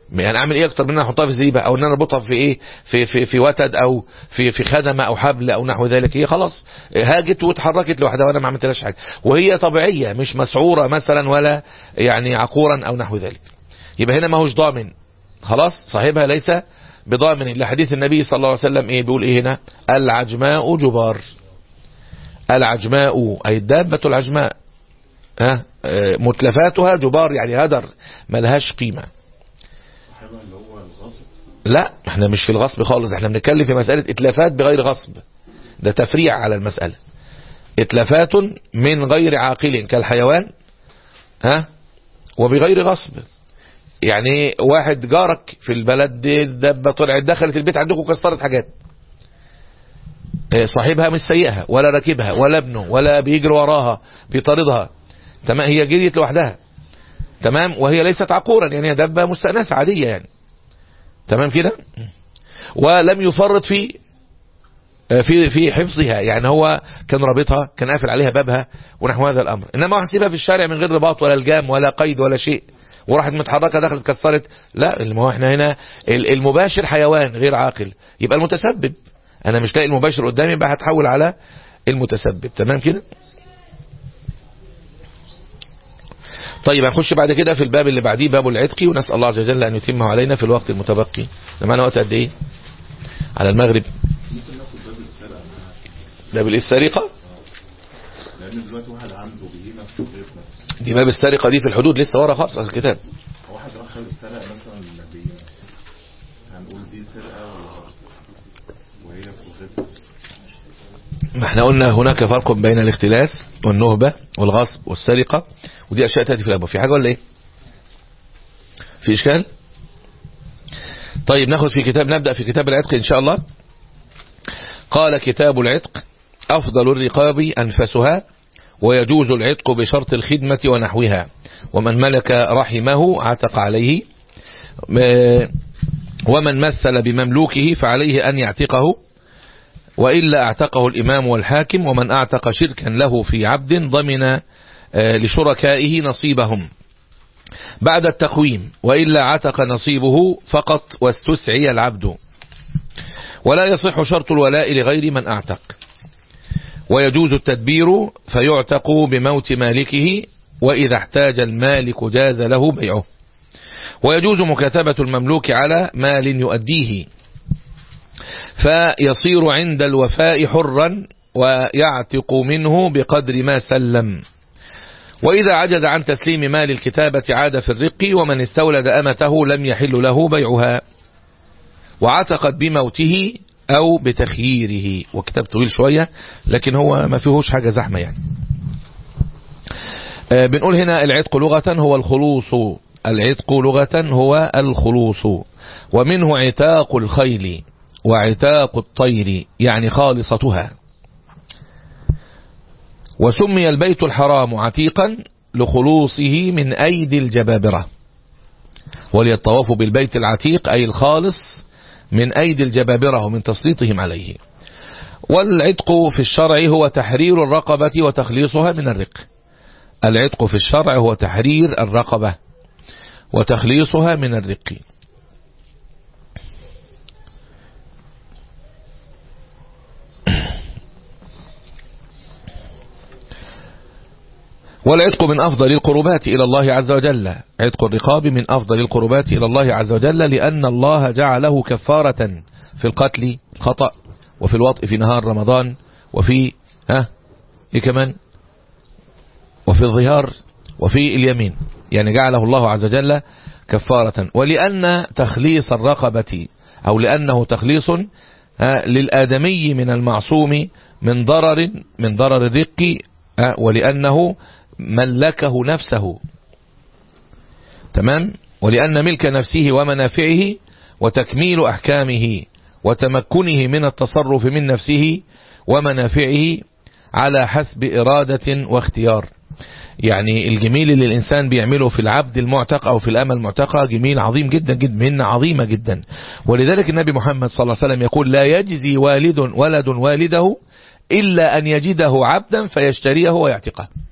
يعني اعمل ايه اكتر من ان انا احطها في زريبه او ان انا اربطها في ايه في في في وتد او في في خدمه او حبل او نحو ذلك هي خلاص هاجت واتحركت لوحدها وانا ما عملتلهاش حاجه وهي طبيعيه مش مسعوره مثلا ولا يعني عقورا او نحو ذلك يبقى هنا ما هوش ضامن خلاص صاحبها ليس بضامن لحديث النبي صلى الله عليه وسلم ايه بيقول ايه هنا العجماء جبار العجماء اي الدابه العجماء ها آه، متلفاتها جبار يعني هدر ملهاش قيمه صاحبها اللي هو الغاصب لا احنا مش في الغصب خالص احنا بنتكلم في مسألة اتلافات بغير غصب ده تفريع على المسألة اتلافات من غير عاقل كالحيوان ها وبغير غصب يعني واحد جارك في البلد دبة طلعت دخلت البيت عندكم كسرت حاجات اه، صاحبها مش سيئها ولا راكبها ولا ابنه ولا بيجري وراها بيطاردها تمام هي جريت لوحدها تمام وهي ليست عقورا يعني هي دبة مستأنسة عادية يعني تمام كده ولم يفرط في في في حفظها يعني هو كان رابطها كان قافل عليها بابها ونحو هذا الامر انما واحد سيبها في الشارع من غير رباط ولا الجام ولا قيد ولا شيء وراحت متحركه دخلت كسرت لا ما هو احنا هنا ال- المباشر حيوان غير عاقل يبقى المتسبب انا مش لاقي المباشر قدامي يبقى هتحول على المتسبب تمام كده طيب هنخش بعد كده في الباب اللي بعديه باب العتق ونسأل الله عز وجل أن يتمه علينا في الوقت المتبقي ده معنا وقت قد إيه على المغرب ممكن ناخد باب السرقة باب الإيه السرقة لأن دلوقتي واحد عنده بهيمة في البيت مثلا دي باب السرقة دي في الحدود لسه ورا خالص على الكتاب واحد راح خد سرق مثلا بهيمة هنقول دي سرقة و- وهي في الغيط ما احنا قلنا هناك فرق بين الاختلاس والنهبة والغصب والسرقة ودي أشياء تأتي في الأبواب في حاجة ولا إيه في إشكال طيب ناخد في كتاب نبدأ في كتاب العتق إن شاء الله قال كتاب العتق أفضل الرقاب أنفسها ويجوز العتق بشرط الخدمة ونحوها ومن ملك رحمه عتق عليه م- ومن مثل بمملوكه فعليه أن يعتقه وإلا اعتقه الإمام والحاكم ومن اعتق شركا له في عبد ضمن آه، لشركائه نصيبهم بعد التقويم وإلا عتق نصيبه فقط واستسعي العبد ولا يصح شرط الولاء لغير من اعتق ويجوز التدبير فيعتق بموت مالكه وإذا احتاج المالك جاز له بيعه ويجوز مكاتبة المملوك على مال يؤديه فيصير عند الوفاء حرا ويعتق منه بقدر ما سلم وإذا عجز عن تسليم مال الكتابة عاد في الرق ومن استولد أمته لم يحل له بيعها وعتقت بموته أو بتخييره وكتاب طويل شوية لكن هو ما فيهوش حاجة زحمة يعني آه، بنقول هنا العتق لغة هو الخلوص العتق لغة هو الخلوص ومنه عتاق الخيل وعتاق الطير يعني خالصتها وسمي البيت الحرام عتيقا لخلوصه من أيدي الجبابرة وليطوافوا بالبيت العتيق أي الخالص من أيدي الجبابرة ومن تسليطهم عليه والعتق في الشرع هو تحرير الرقبة وتخليصها من الرق العتق في الشرع هو تحرير الرقبة وتخليصها من الرق والعتق من أفضل القربات إلى الله عز وجل عتق الرقاب من أفضل القربات إلى الله عز وجل لأن الله جعله كفارة في القتل الخطأ وفي الوطء في نهار رمضان وفي ها إيه كمان وفي الظهار وفي اليمين يعني جعله الله عز وجل كفارة ولأن تخليص الرقبة أو لأنه تخليص ها، للآدمي من المعصوم من ضرر من ضرر الرق ها، ولأنه ملكه نفسه تمام ولأن ملك نفسه ومنافعه وتكميل أحكامه وتمكنه من التصرف من نفسه ومنافعه على حسب إرادة واختيار يعني الجميل اللي الإنسان بيعمله في العبد المعتق أو في الأمة المعتقة جميل عظيم جدا جدا منة عظيمة جدا ولذلك النبي محمد صلى الله عليه وسلم يقول لا يجزي والد ولد والده إلا أن يجده عبدا فيشتريه ويعتقه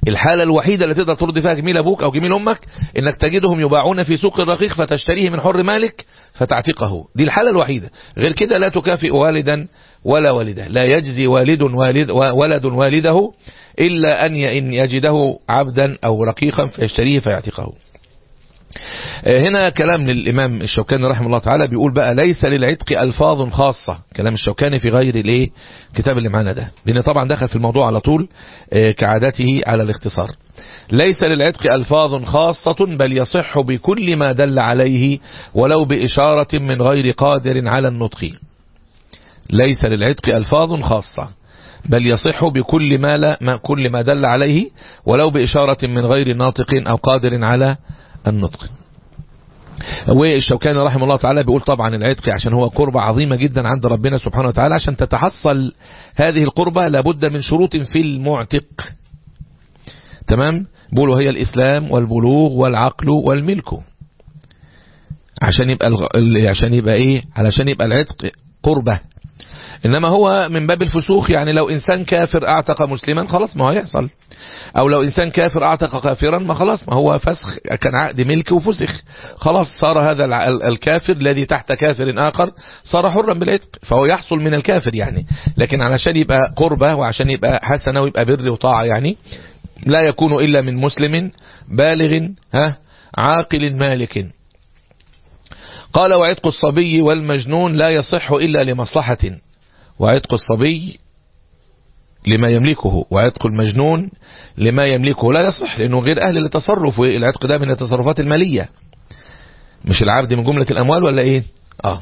الحالة الوحيدة اللي تقدر ترضي فيها جميل أبوك أو جميل أمك إنك تجدهم يباعون في سوق الرقيق فتشتريه من حر مالك فتعتقه دي الحالة الوحيدة غير كده لا تكافئ والدا ولا والدة لا يجزي والد والد ولد والده إلا أن ي- إن يجده عبدا أو رقيقا فيشتريه فيعتقه آه، هنا كلام للإمام الشوكاني رحمه الله تعالى بيقول بقى ليس للعتق ألفاظ خاصة كلام الشوكاني في غير الايه كتاب اللي معانا ده لأن طبعا دخل في الموضوع على طول آه، كعادته على الاختصار ليس للعتق ألفاظ خاصة بل يصح بكل ما دل عليه ولو بإشارة من غير قادر على النطق ليس للعتق ألفاظ خاصة بل يصح بكل ما, لا ما كل ما دل عليه ولو بإشارة من غير ناطق أو قادر على النطق والشوكاني رحمه الله تعالى بيقول طبعا العتق عشان هو قربة عظيمة جدا عند ربنا سبحانه وتعالى عشان تتحصل هذه القربة لابد من شروط في المعتق تمام بيقول وهي الإسلام والبلوغ والعقل والملك عشان يبقى الغ... عشان يبقى ايه علشان يبقى العتق قربة انما هو من باب الفسوخ يعني لو انسان كافر اعتق مسلما خلاص ما هو هيحصل او لو انسان كافر اعتق كافرا ما خلاص ما هو فسخ كان عقد ملك وفسخ خلاص صار هذا الع- ال- الكافر الذي تحت كافر اخر صار حرا بالعتق فهو يحصل من الكافر يعني لكن علشان يبقى قربة وعشان يبقى حسنة ويبقى بر وطاعة يعني لا يكون الا من مسلم بالغ ها عاقل مالك قال وعتق الصبي والمجنون لا يصح إلا لمصلحة وعتق الصبي لما يملكه وعتق المجنون لما يملكه لا يصح لأنه غير أهل للتصرف والعتق ده من التصرفات المالية مش العبد من جملة الأموال ولا إيه آه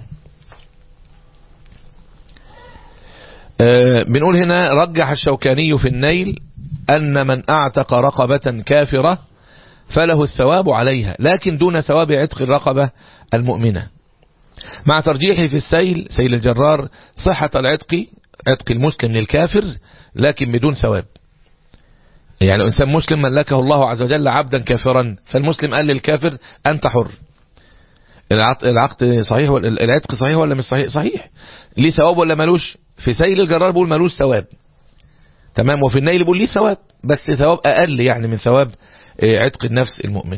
آه، بنقول هنا رجح الشوكاني في النيل أن من أعتق رقبة كافرة فله الثواب عليها لكن دون ثواب عتق الرقبة المؤمنة مع ترجيحه في السيل سيل الجرار صحة العتق عتق المسلم للكافر لكن بدون ثواب يعني لو إنسان مسلم ملكه الله عز وجل عبدا كافرا فالمسلم قال للكافر أنت حر العقد العقد صحيح ولا العتق صحيح ولا مش صحيح صحيح ليه ثواب ولا ملوش في سيل الجرار بيقول ملوش ثواب تمام وفي النيل بيقول ليه ثواب بس ثواب أقل يعني من ثواب آه، عتق النفس المؤمن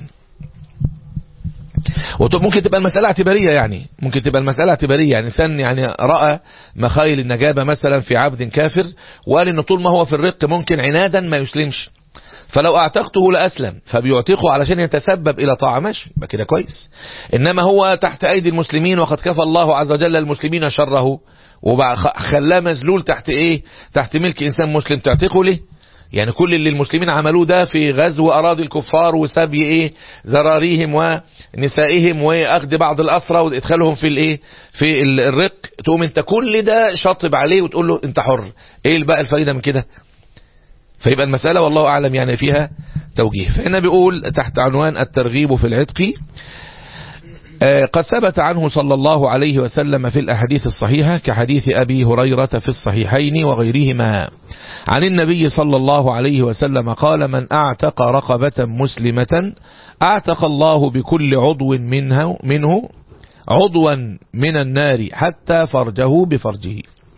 وممكن تبقى المسألة اعتبارية يعني ممكن تبقى المسألة اعتبارية يعني إنسان يعني رأى مخايل النجابة مثلا في عبد كافر وقال إن طول ما هو في الرق ممكن عنادا ما يسلمش فلو اعتقته لأسلم فبيعتقه علشان يتسبب إلى طاعة ماشي يبقى كده كويس إنما هو تحت أيدي المسلمين وقد كفى الله عز وجل المسلمين شره وخلاه مذلول تحت إيه تحت ملك إنسان مسلم تعتقه ليه يعني كل اللي المسلمين عملوه ده في غزو أراضي الكفار وسبي إيه زراريهم ونسائهم وأخذ بعض الأسرى وإدخالهم في الإيه في ال- الرق تقوم أنت كل ده شطب عليه وتقول له أنت حر إيه بقى الفايدة من كده فيبقى المسألة والله أعلم يعني فيها توجيه فهنا بيقول تحت عنوان الترغيب في العتق آه، قد ثبت عنه صلى الله عليه وسلم في الأحاديث الصحيحة كحديث أبي هريرة في الصحيحين وغيرهما عن النبي صلى الله عليه وسلم قال من أعتق رقبة مسلمة أعتق الله بكل عضو منه, منه عضوا من النار حتى فرجه بفرجه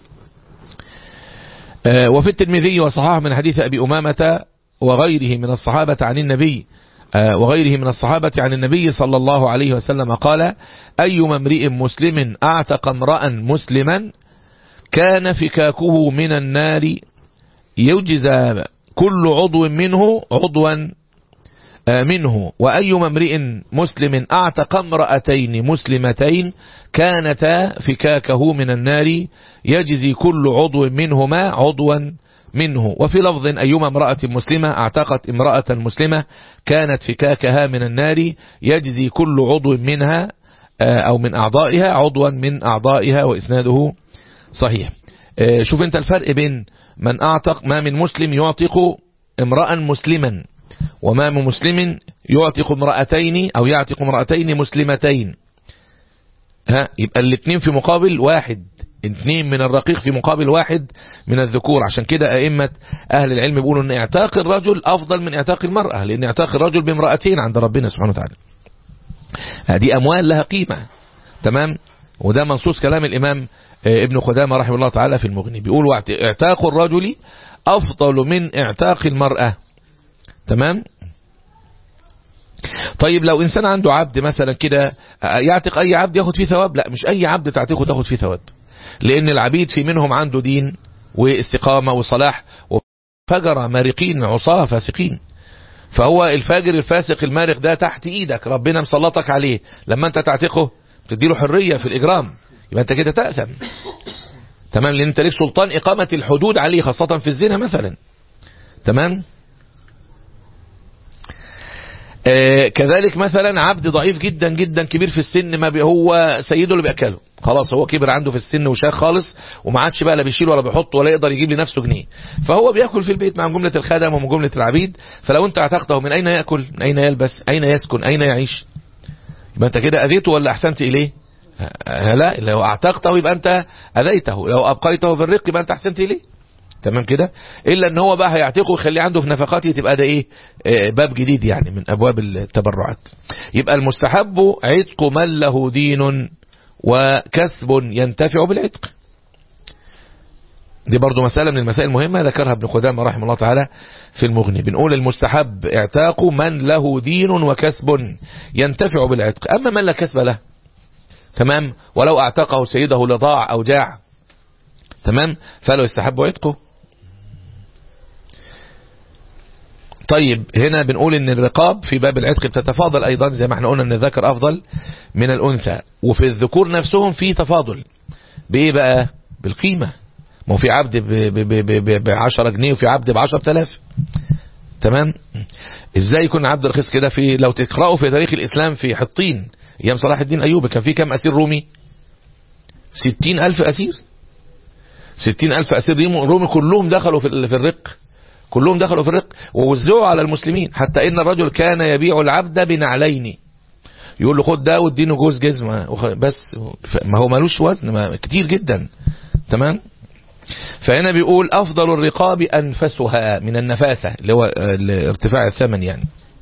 آه، وفي الترمذي وصححه من حديث أبي أمامة وغيره من الصحابة عن النبي آه، وغيره من الصحابة عن النبي صلى الله عليه وسلم قال أيما امرئ مسلم أعتق امرأ مسلما كان فكاكه من النار يجزى كل عضو منه عضوا آه، منه وأيما امرئ مسلم أعتق امرأتين مسلمتين كانتا فكاكه من النار يجزي كل عضو منهما عضوا منه وفي لفظ أيما امرأة مسلمة اعتقت امرأة مسلمة كانت فكاكها من النار يجزي كل عضو منها آه، أو من أعضائها عضوا من أعضائها وإسناده صحيح آه، شوف انت الفرق بين من أعتق ما من مسلم يعتق امرأ مسلما وما من مسلم يعتق امرأتين أو يعتق امرأتين مسلمتين ها يبقى الاثنين في مقابل واحد اثنين من الرقيق في مقابل واحد من الذكور عشان كده أئمة أهل العلم بيقولوا أن اعتاق الرجل أفضل من اعتاق المرأة لأن اعتاق الرجل بامرأتين عند ربنا سبحانه وتعالى هذه أموال لها قيمة تمام وده منصوص كلام الإمام آه، ابن خدامة رحمه الله تعالى في المغني بيقول واعت- اعتاق الرجل أفضل من اعتاق المرأة تمام طيب لو انسان عنده عبد مثلا كده يعتق اي عبد ياخد فيه ثواب لا مش اي عبد تعتقه تاخد فيه ثواب لان العبيد في منهم عنده دين واستقامة وصلاح وفجر مارقين عصاة فاسقين فهو الفاجر الفاسق المارق ده تحت ايدك ربنا مسلطك عليه لما انت تعتقه تديله حرية في الاجرام يبقى انت كده تأثم تمام لان انت ليك سلطان اقامة الحدود عليه خاصة في الزنا مثلا تمام آه كذلك مثلا عبد ضعيف جدا جدا كبير في السن ما بي هو سيده اللي بياكله خلاص هو كبر عنده في السن وشاخ خالص وما عادش بقى لا بيشيل ولا بيحط ولا يقدر يجيب لنفسه جنيه فهو بياكل في البيت مع جمله الخدم ومن جمله العبيد فلو انت اعتقته من اين ياكل من اين يلبس اين يسكن اين يعيش يبقى انت كده اذيته ولا احسنت اليه لا لو اعتقته يبقى انت اذيته لو ابقيته في الرق يبقى انت احسنت اليه تمام كده الا ان هو بقى هيعتقه ويخليه عنده في نفقاته تبقى ده ايه آه باب جديد يعني من ابواب التبرعات يبقى المستحب عتق من له دين وكسب ينتفع بالعتق دي برضو مسألة من المسائل المهمة ذكرها ابن قدامة رحمه الله تعالى في المغني بنقول المستحب اعتاق من له دين وكسب ينتفع بالعتق أما من لا كسب له تمام ولو اعتقه سيده لضاع أو جاع تمام فلو يستحب عتقه طيب هنا بنقول ان الرقاب في باب العتق بتتفاضل ايضا زي ما احنا قلنا ان الذكر افضل من الانثى وفي الذكور نفسهم في تفاضل بايه بقى بالقيمة ما هو في عبد ب 10 جنيه وفي عبد ب 10000 تمام ازاي يكون عبد رخيص كده في لو تقرأوا في تاريخ الاسلام في حطين ايام صلاح الدين ايوبي كان في كام اسير رومي 60000 اسير 60000 اسير رومي كلهم دخلوا في الرق كلهم دخلوا في الرق ووزعوا على المسلمين حتى ان الرجل كان يبيع العبد بنعلين يقول له خد ده وادينه جوز جزمه بس ما هو ملوش وزن ما كتير جدا تمام فهنا بيقول افضل الرقاب انفسها من النفاسه اللي هو ارتفاع الثمن يعني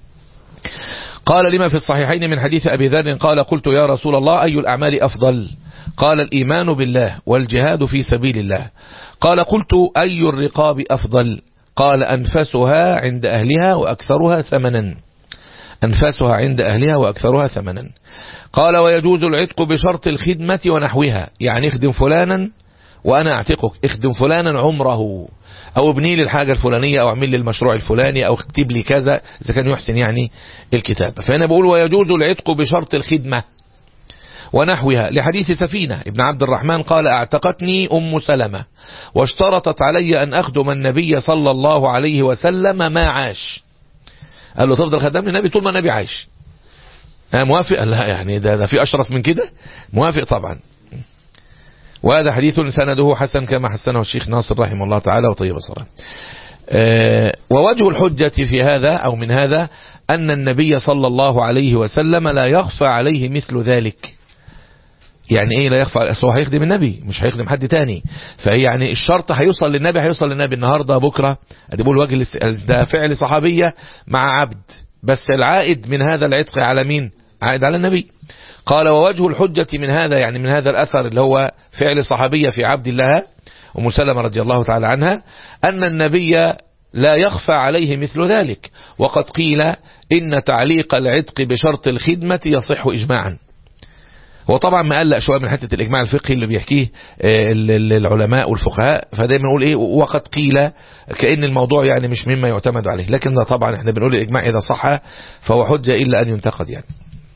قال لما في الصحيحين من حديث ابي ذر قال قلت يا رسول الله اي الاعمال افضل قال الايمان بالله والجهاد في سبيل الله قال قلت اي الرقاب افضل قال أنفسها عند أهلها وأكثرها ثمنا أنفسها عند أهلها وأكثرها ثمنا قال ويجوز العتق بشرط الخدمة ونحوها يعني اخدم فلانا وأنا أعتقك اخدم فلانا عمره أو ابني لي الحاجة الفلانية أو اعمل لي المشروع الفلاني أو اكتب لي كذا إذا كان يحسن يعني الكتاب فهنا بقول ويجوز العتق بشرط الخدمة ونحوها لحديث سفينة ابن عبد الرحمن قال اعتقتني أم سلمة واشترطت علي أن أخدم النبي صلى الله عليه وسلم ما عاش قال له تفضل خدام النبي طول ما النبي عايش موافق لا يعني ده, ده في أشرف من كده موافق طبعا وهذا حديث سنده حسن كما حسنه الشيخ ناصر رحمه الله تعالى وطيب صلاة أه ووجه الحجة في هذا أو من هذا أن النبي صلى الله عليه وسلم لا يخفى عليه مثل ذلك يعني ايه لا يخفى اصل هو هيخدم النبي مش هيخدم حد تاني فهي يعني الشرط هيوصل للنبي هيوصل للنبي النهارده بكره ادي بقول وجه ده فعل صحابيه مع عبد بس العائد من هذا العتق على مين عائد على النبي قال ووجه الحجة من هذا يعني من هذا الأثر اللي هو فعل صحابية في عبد الله أم سلمة رضي الله تعالى عنها أن النبي لا يخفى عليه مثل ذلك وقد قيل إن تعليق العتق بشرط الخدمة يصح إجماعا هو طبعا مقلق شويه من حته الاجماع الفقهي اللي بيحكيه العلماء والفقهاء فدايما نقول ايه وقد قيل كان الموضوع يعني مش مما يعتمد عليه لكن ده طبعا احنا بنقول الاجماع اذا صح فهو حجه الا ان ينتقد يعني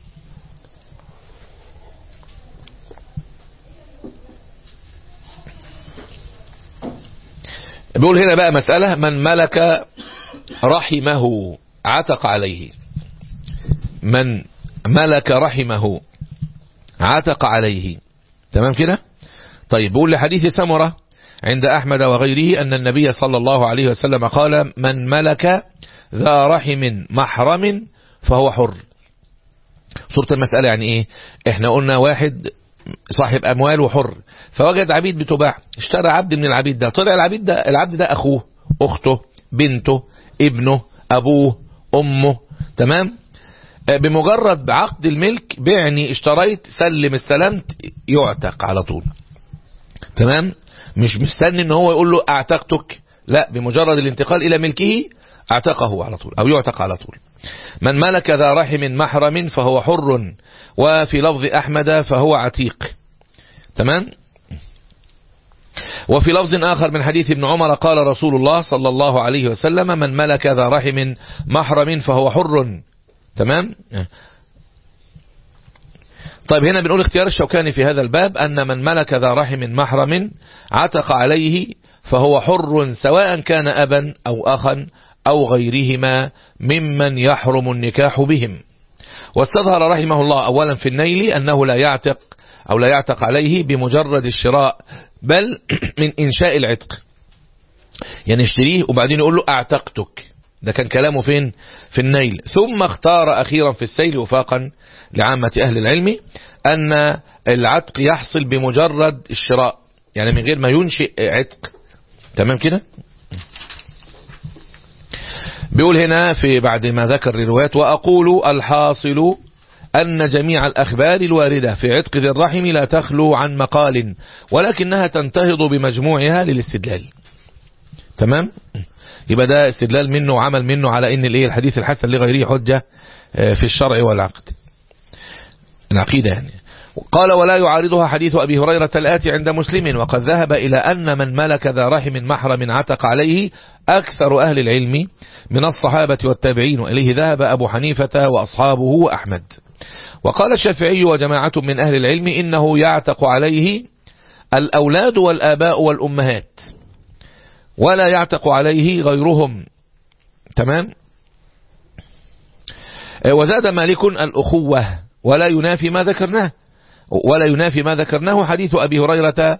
بيقول هنا بقى مسألة من ملك رحمه عتق عليه من ملك رحمه عتق عليه تمام كده طيب بقول لحديث سمرة عند أحمد وغيره أن النبي صلى الله عليه وسلم قال من ملك ذا رحم محرم فهو حر صورة المسألة يعني ايه احنا قلنا واحد صاحب اموال وحر فوجد عبيد بتباع اشترى عبد من العبيد ده طلع العبيد ده العبد ده اخوه اخته بنته ابنه ابوه امه تمام بمجرد بعقد الملك بعني اشتريت سلم استلمت يعتق على طول تمام مش مستني ان هو يقول له اعتقتك لا بمجرد الانتقال الى ملكه اعتقه على طول أو يعتق على طول من ملك ذا رحم محرم فهو حر وفي لفظ أحمد فهو عتيق تمام وفي لفظ آخر من حديث ابن عمر قال رسول الله صلى الله عليه وسلم من ملك ذا رحم محرم فهو حر تمام طيب هنا بنقول اختيار الشوكاني في هذا الباب أن من ملك ذا رحم محرم عتق عليه فهو حر سواء كان أبا أو أخا أو غيرهما ممن يحرم النكاح بهم واستظهر رحمه الله أولا في النيل أنه لا يعتق أو لا يعتق عليه بمجرد الشراء بل من إنشاء العتق يعني اشتريه وبعدين يقول له اعتقتك ده كان كلامه فين في النيل ثم اختار أخيرا في السيل وفاقا لعامة أهل العلم أن العتق يحصل بمجرد الشراء يعني من غير ما ينشئ عتق تمام كده بيقول هنا في بعد ما ذكر الروايات وأقول الحاصل أن جميع الأخبار الواردة في عتق ذي الرحم لا تخلو عن مقال ولكنها تنتهض بمجموعها للاستدلال تمام يبقى ده استدلال منه وعمل منه على ان الايه الحديث الحسن لغيره حجة في الشرع والعقد العقيدة يعني قال ولا يعارضها حديث أبي هريرة الآتي عند مسلم وقد ذهب إلى أن من ملك ذا رحم محرم عتق عليه أكثر أهل العلم من الصحابة والتابعين وإليه ذهب أبو حنيفة وأصحابه وأحمد وقال الشافعي وجماعة من أهل العلم إنه يعتق عليه الأولاد والآباء والأمهات ولا يعتق عليه غيرهم تمام وزاد مالك الأخوة ولا ينافي ما ذكرناه ولا ينافي ما ذكرناه حديث أبي هريرة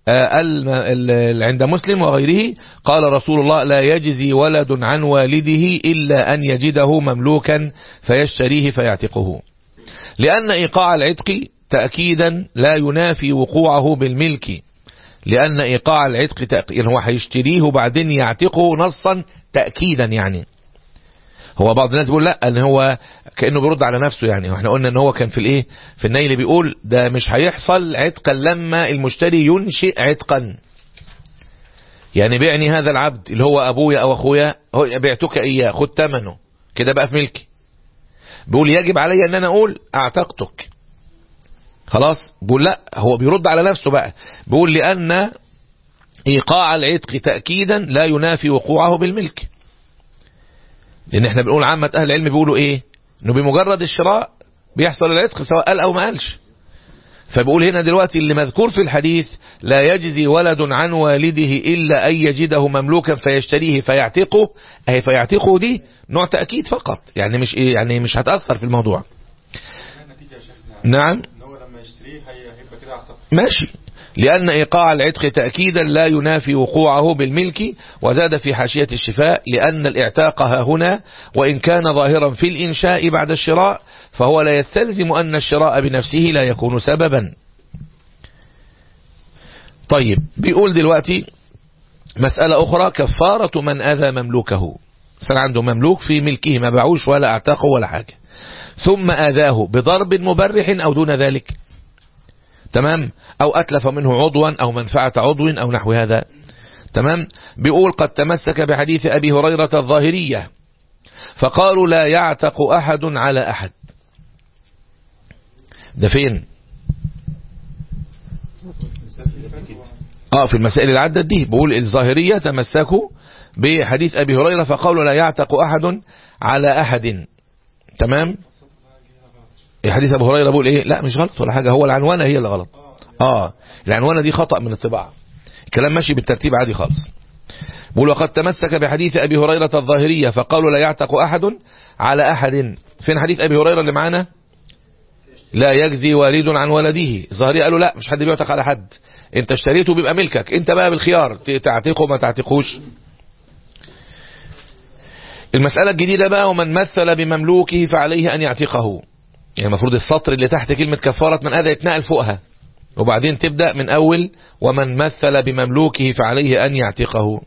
عند مسلم وغيره قال رسول الله لا يجزي ولد عن والده إلا أن يجده مملوكا فيشتريه فيعتقه لأن إيقاع العتق تأكيدا لا ينافي وقوعه بالملك لأن إيقاع العتق تأكيدا يعني هو هيشتريه وبعدين يعتقه نصا تأكيدا يعني هو بعض الناس بيقول لا ان هو كانه بيرد على نفسه يعني واحنا قلنا ان هو كان في الايه في النيل بيقول ده مش هيحصل عتقا لما المشتري ينشئ عتقا يعني بيعني هذا العبد اللي هو ابويا او اخويا هو بعتك اياه خد ثمنه كده بقى في ملكي بيقول يجب علي ان انا اقول اعتقتك خلاص بيقول لا هو بيرد على نفسه بقى بيقول لان ايقاع العتق تاكيدا لا ينافي وقوعه بالملك لان احنا بنقول عامة اهل العلم بيقولوا ايه انه بمجرد الشراء بيحصل العتق سواء قال او ما قالش فبقول هنا دلوقتي اللي مذكور في الحديث لا يجزي ولد عن والده إلا أن يجده مملوكا فيشتريه فيعتقه أهي فيعتقه دي نوع تأكيد فقط يعني مش إيه يعني مش هتأثر في الموضوع النتيجة يا شيخنا نعم ان هو لما يشتريه هي- هيبقى كده اعتقد ماشي لأن إيقاع العتق تأكيدا لا ينافي وقوعه بالملك وزاد في حاشية الشفاء لأن الاعتاق ها هنا وإن كان ظاهرا في الإنشاء بعد الشراء فهو لا يستلزم أن الشراء بنفسه لا يكون سببا طيب بيقول دلوقتي مسألة أخرى كفارة من أذى مملوكه صار عنده مملوك في ملكه ما باعوش ولا اعتقه ولا حاجة ثم آذاه بضرب مبرح أو دون ذلك تمام أو أتلف منه عضوا أو منفعة عضو أو نحو هذا تمام بيقول قد تمسك بحديث أبي هريرة الظاهرية فقالوا لا يعتق أحد على أحد ده فين اه في المسائل اللي عدت دي بيقول الظاهرية تمسكوا بحديث أبي هريرة فقالوا لا يعتق أحد على أحد تمام حديث أبو هريرة بيقول إيه لا مش غلط ولا حاجة هو العنوانة هي اللي غلط اه العنوانة دي خطأ من الطباعة الكلام ماشي بالترتيب عادي خالص بيقول وقد تمسك بحديث أبي هريرة الظاهرية فقالوا لا يعتق أحد على أحد فين حديث أبي هريرة اللي معانا لا يجزي والد عن ولده الظاهرية قالوا لا مش حد بيعتق على حد انت اشتريته بيبقى ملكك انت بقى بالخيار تعتقه ما تعتقوش المسألة الجديدة بقى ومن مثل بمملوكه فعليه أن يعتقه يعني المفروض السطر اللي تحت كلمة كفارة من أذى يتنقل فوقها وبعدين تبدأ من أول ومن مثل بمملوكه فعليه أن يعتقه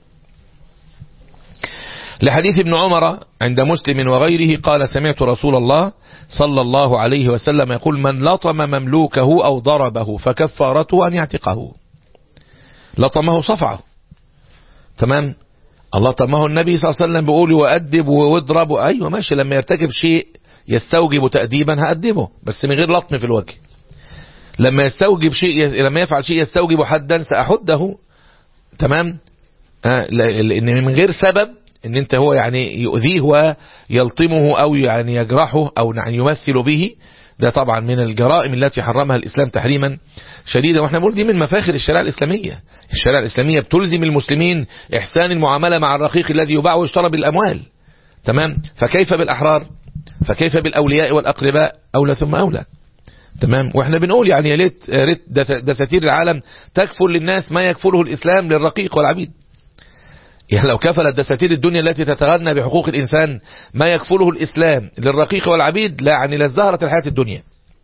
لحديث ابن عمر عند مسلم وغيره قال سمعت رسول الله صلى الله عليه وسلم يقول من لطم مملوكه أو ضربه فكفارته أن يعتقه لطمه صفعه تمام الله طب ما هو النبي صلى الله عليه وسلم بيقول يؤدب واضرب ايوه ماشي لما يرتكب شيء يستوجب تأديبا هأدبه بس من غير لطم في الوجه لما يستوجب شيء لما يفعل شيء يستوجب حدا سأحده تمام آه لان من غير سبب ان انت هو يعني يؤذيه ويلطمه او يعني يجرحه او يعني يمثل به ده طبعا من الجرائم التي حرمها الاسلام تحريما شديدا واحنا بنقول دي من مفاخر الشريعه الاسلاميه الشريعه الاسلاميه بتلزم المسلمين احسان المعامله مع الرقيق الذي يباع ويشترى بالاموال تمام فكيف بالاحرار فكيف بالاولياء والاقرباء اولى ثم اولى تمام واحنا بنقول يعني يا ريت يا ريت دساتير العالم تكفل للناس ما يكفله الاسلام للرقيق والعبيد يعني لو كفلت دساتير الدنيا التي تتغنى بحقوق الإنسان ما يكفله الإسلام للرقيق والعبيد لا يعني لازدهرت الحياة الدنيا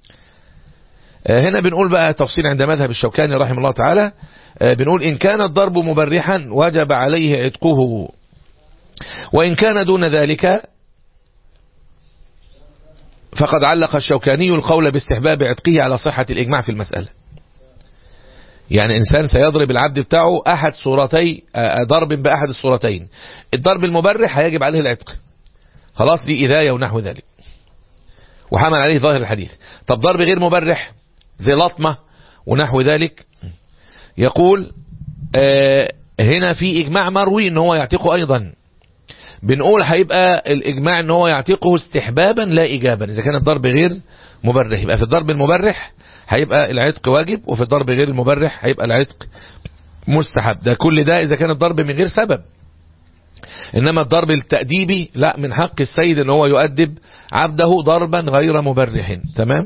هنا بنقول بقى تفصيل عند مذهب الشوكاني رحمه الله تعالى بنقول إن كان الضرب مبرحا وجب عليه عتقه وإن كان دون ذلك فقد علق الشوكاني القول باستحباب عتقه على صحة الإجماع في المسألة يعني إنسان سيضرب العبد بتاعه أحد صورتي ضرب بأحد الصورتين الضرب المبرح هيجب عليه العتق خلاص دي إذاية ونحو ذلك وحمل عليه ظاهر الحديث طب ضرب غير مبرح زي لطمة ونحو ذلك يقول آه هنا في إجماع مروي ان هو يعتقه أيضا بنقول هيبقى الإجماع ان هو يعتقه استحبابا لا إجابا إذا كان الضرب غير مبرح يبقى في الضرب المبرح هيبقى العتق واجب وفي الضرب غير المبرح هيبقى العتق مستحب ده كل ده إذا كان الضرب من غير سبب إنما الضرب التأديبي لا من حق السيد ان هو يؤدب عبده ضربا غير مبرح تمام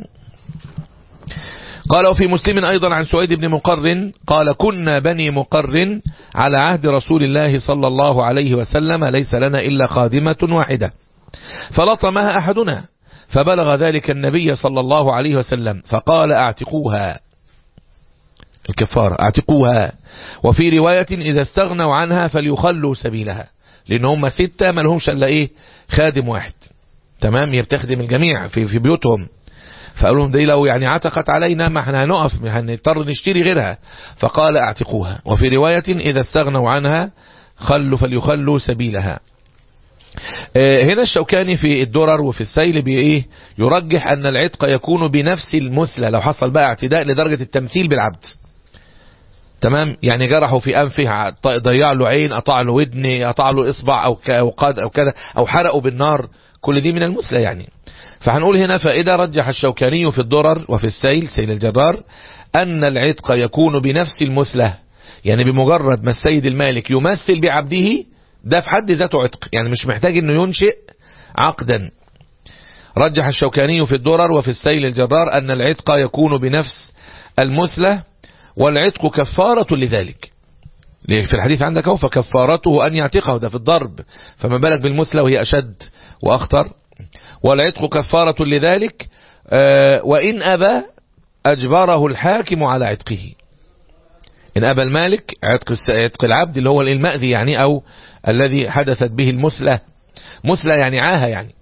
قال وفي مسلم أيضا عن سويد بن مقر قال كنا بني مقر على عهد رسول الله صلى الله عليه وسلم ليس لنا إلا خادمة واحدة فلطمها أحدنا فبلغ ذلك النبي صلى الله عليه وسلم فقال اعتقوها الكفارة اعتقوها وفي رواية إذا استغنوا عنها فليخلوا سبيلها لأن هم ستة ما لهمش إلا إيه خادم واحد تمام هي بتخدم الجميع في, في بيوتهم فقالوا لهم دي لو يعني عتقت علينا ما احنا هنقف هنضطر نشتري غيرها فقال اعتقوها وفي رواية إذا استغنوا عنها خلوا فليخلوا سبيلها هنا الشوكاني في الدرر وفي السيل بإيه يرجح أن العتق يكون بنفس المثلى لو حصل بقى اعتداء لدرجة التمثيل بالعبد تمام يعني جرحوا في أنفه ضيع له عين قطع له ودن قطع له إصبع أو أو قاد أو كذا أو حرقوا بالنار كل دي من المثلى يعني فهنقول هنا فإذا رجح الشوكاني في الدرر وفي السيل سيل الجرار أن العتق يكون بنفس المثلى يعني بمجرد ما السيد المالك يمثل بعبده ده في حد ذاته عتق يعني مش محتاج انه ينشئ عقدا رجح الشوكاني في الدرر وفي السيل الجرار أن العتق يكون بنفس المثلى والعتق كفارة لذلك في الحديث عندك هو فكفارته أن يعتقه ده في الضرب فما بالك بالمثلى وهي أشد وأخطر والعتق كفارة لذلك وإن أبى أجبره الحاكم على عتقه إن أبى المالك عتق عتق العبد اللي هو المأذي يعني أو الذي حدثت به المثلى مثلى يعني عاهة يعني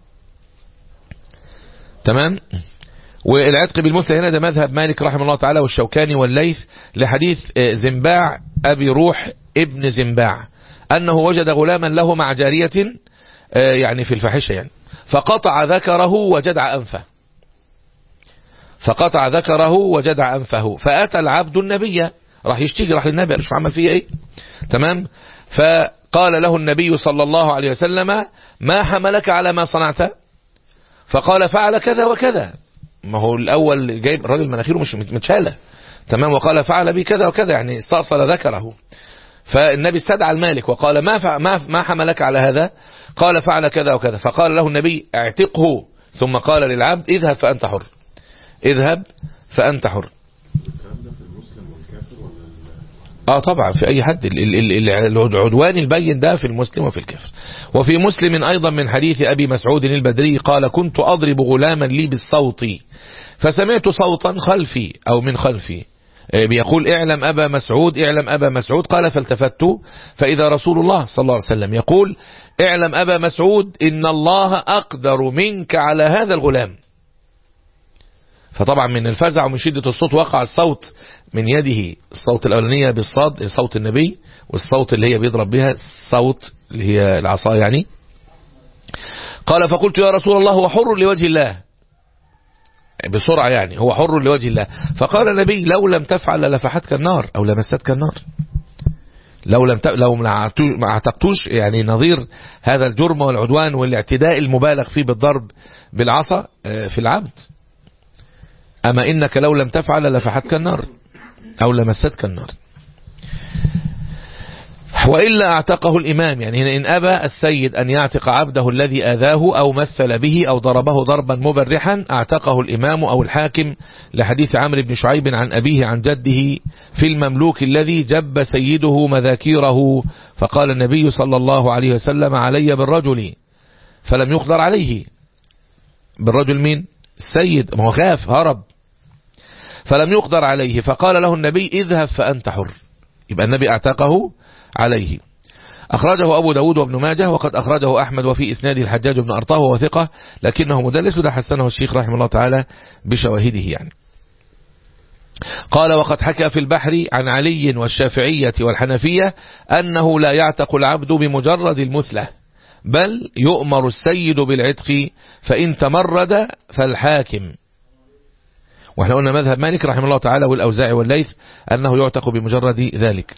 تمام والعتق بالمثلى هنا ده مذهب مالك رحمه الله تعالى والشوكاني والليث لحديث زنباع أبي روح ابن زنباع أنه وجد غلاما له مع جارية يعني في الفاحشة يعني فقطع ذكره وجدع أنفه فقطع ذكره وجدع أنفه فأتى العبد النبي راح يشتكي راح للنبي شو عمل فيه ايه تمام فقال له النبي صلى الله عليه وسلم ما حملك على ما صنعت فقال فعل كذا وكذا ما هو الأول جايب الراجل مناخيره مش متشالة تمام وقال فعل بي كذا وكذا يعني استأصل ذكره فالنبي استدعى المالك وقال ما ما ما حملك على هذا قال فعل كذا وكذا فقال له النبي اعتقه ثم قال للعبد اذهب فأنت حر اذهب فأنت حر الكلام ده في المسلم والكافر ولا اه طبعا في اي حد ال- ال- ال- العدوان البين ده في المسلم وفي الكافر وفي مسلم ايضا من حديث ابي مسعود البدري قال كنت اضرب غلاما لي بالصوت فسمعت صوتا خلفي او من خلفي آه، بيقول اعلم ابا مسعود اعلم ابا مسعود قال فالتفت فاذا رسول الله صلى الله عليه وسلم يقول اعلم ابا مسعود ان الله اقدر منك على هذا الغلام فطبعا من الفزع ومن شدة الصوت وقع الصوت من يده الصوت الأولانية بالصاد صوت النبي والصوت اللي هي بيضرب بها الصوت اللي هي العصا يعني قال فقلت يا رسول الله هو حر لوجه الله بسرعة يعني هو حر لوجه الله فقال النبي لو لم تفعل لفحتك النار أو لمستك النار لو لم ت... لو ما اعتقتوش يعني نظير هذا الجرم والعدوان والاعتداء المبالغ فيه بالضرب بالعصا في العبد أما إنك لو لم تفعل لفحتك النار أو لمستك النار وإلا اعتقه الإمام يعني هنا إن أبى السيد أن يعتق عبده الذي أذاه أو مثل به أو ضربه ضربا مبرحا اعتقه الإمام أو الحاكم لحديث عمرو بن شعيب عن أبيه عن جده في المملوك الذي جب سيده مذاكيره فقال النبي صلى الله عليه وسلم علي بالرجل فلم يقدر عليه بالرجل مين السيد ما هو خاف هرب فلم يقدر عليه فقال له النبي اذهب فأنت حر يبقى النبي اعتقه عليه أخرجه أبو داود وابن ماجه وقد أخرجه أحمد وفي إسناده الحجاج بن أرطاه وهو ثقة لكنه مدلس وده حسنه الشيخ رحمه الله تعالى بشواهده يعني قال وقد حكى في البحر عن علي والشافعية والحنفية أنه لا يعتق العبد بمجرد المثلة بل يؤمر السيد بالعتق فإن تمرد فالحاكم واحنا قلنا مذهب مالك رحمه الله تعالى والأوزاعي والليث أنه يعتق بمجرد ذلك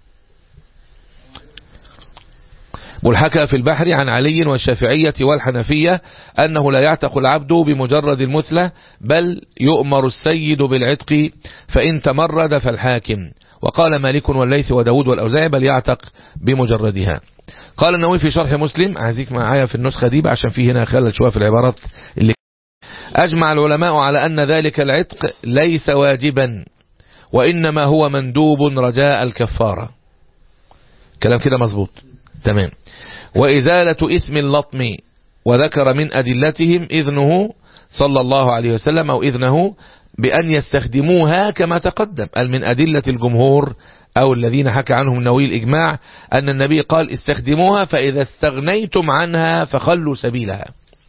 والحكى في البحر عن علي والشافعية والحنفية أنه لا يعتق العبد بمجرد المثلة بل يؤمر السيد بالعتق فإن تمرد فالحاكم وقال مالك والليث وداود والأوزاعي بل يعتق بمجردها قال النووي في شرح مسلم عايزيك معايا في النسخة دي عشان في هنا خلل شوية في العبارات اللي أجمع العلماء على أن ذلك العتق ليس واجبا وإنما هو مندوب رجاء الكفارة كلام كده مظبوط تمام وإزالة إثم اللطم وذكر من أدلتهم إذنه صلى الله عليه وسلم أو إذنه بأن يستخدموها كما تقدم قال من أدلة الجمهور أو الذين حكى عنهم النووي الإجماع أن النبي قال استخدموها فإذا استغنيتم عنها فخلوا سبيلها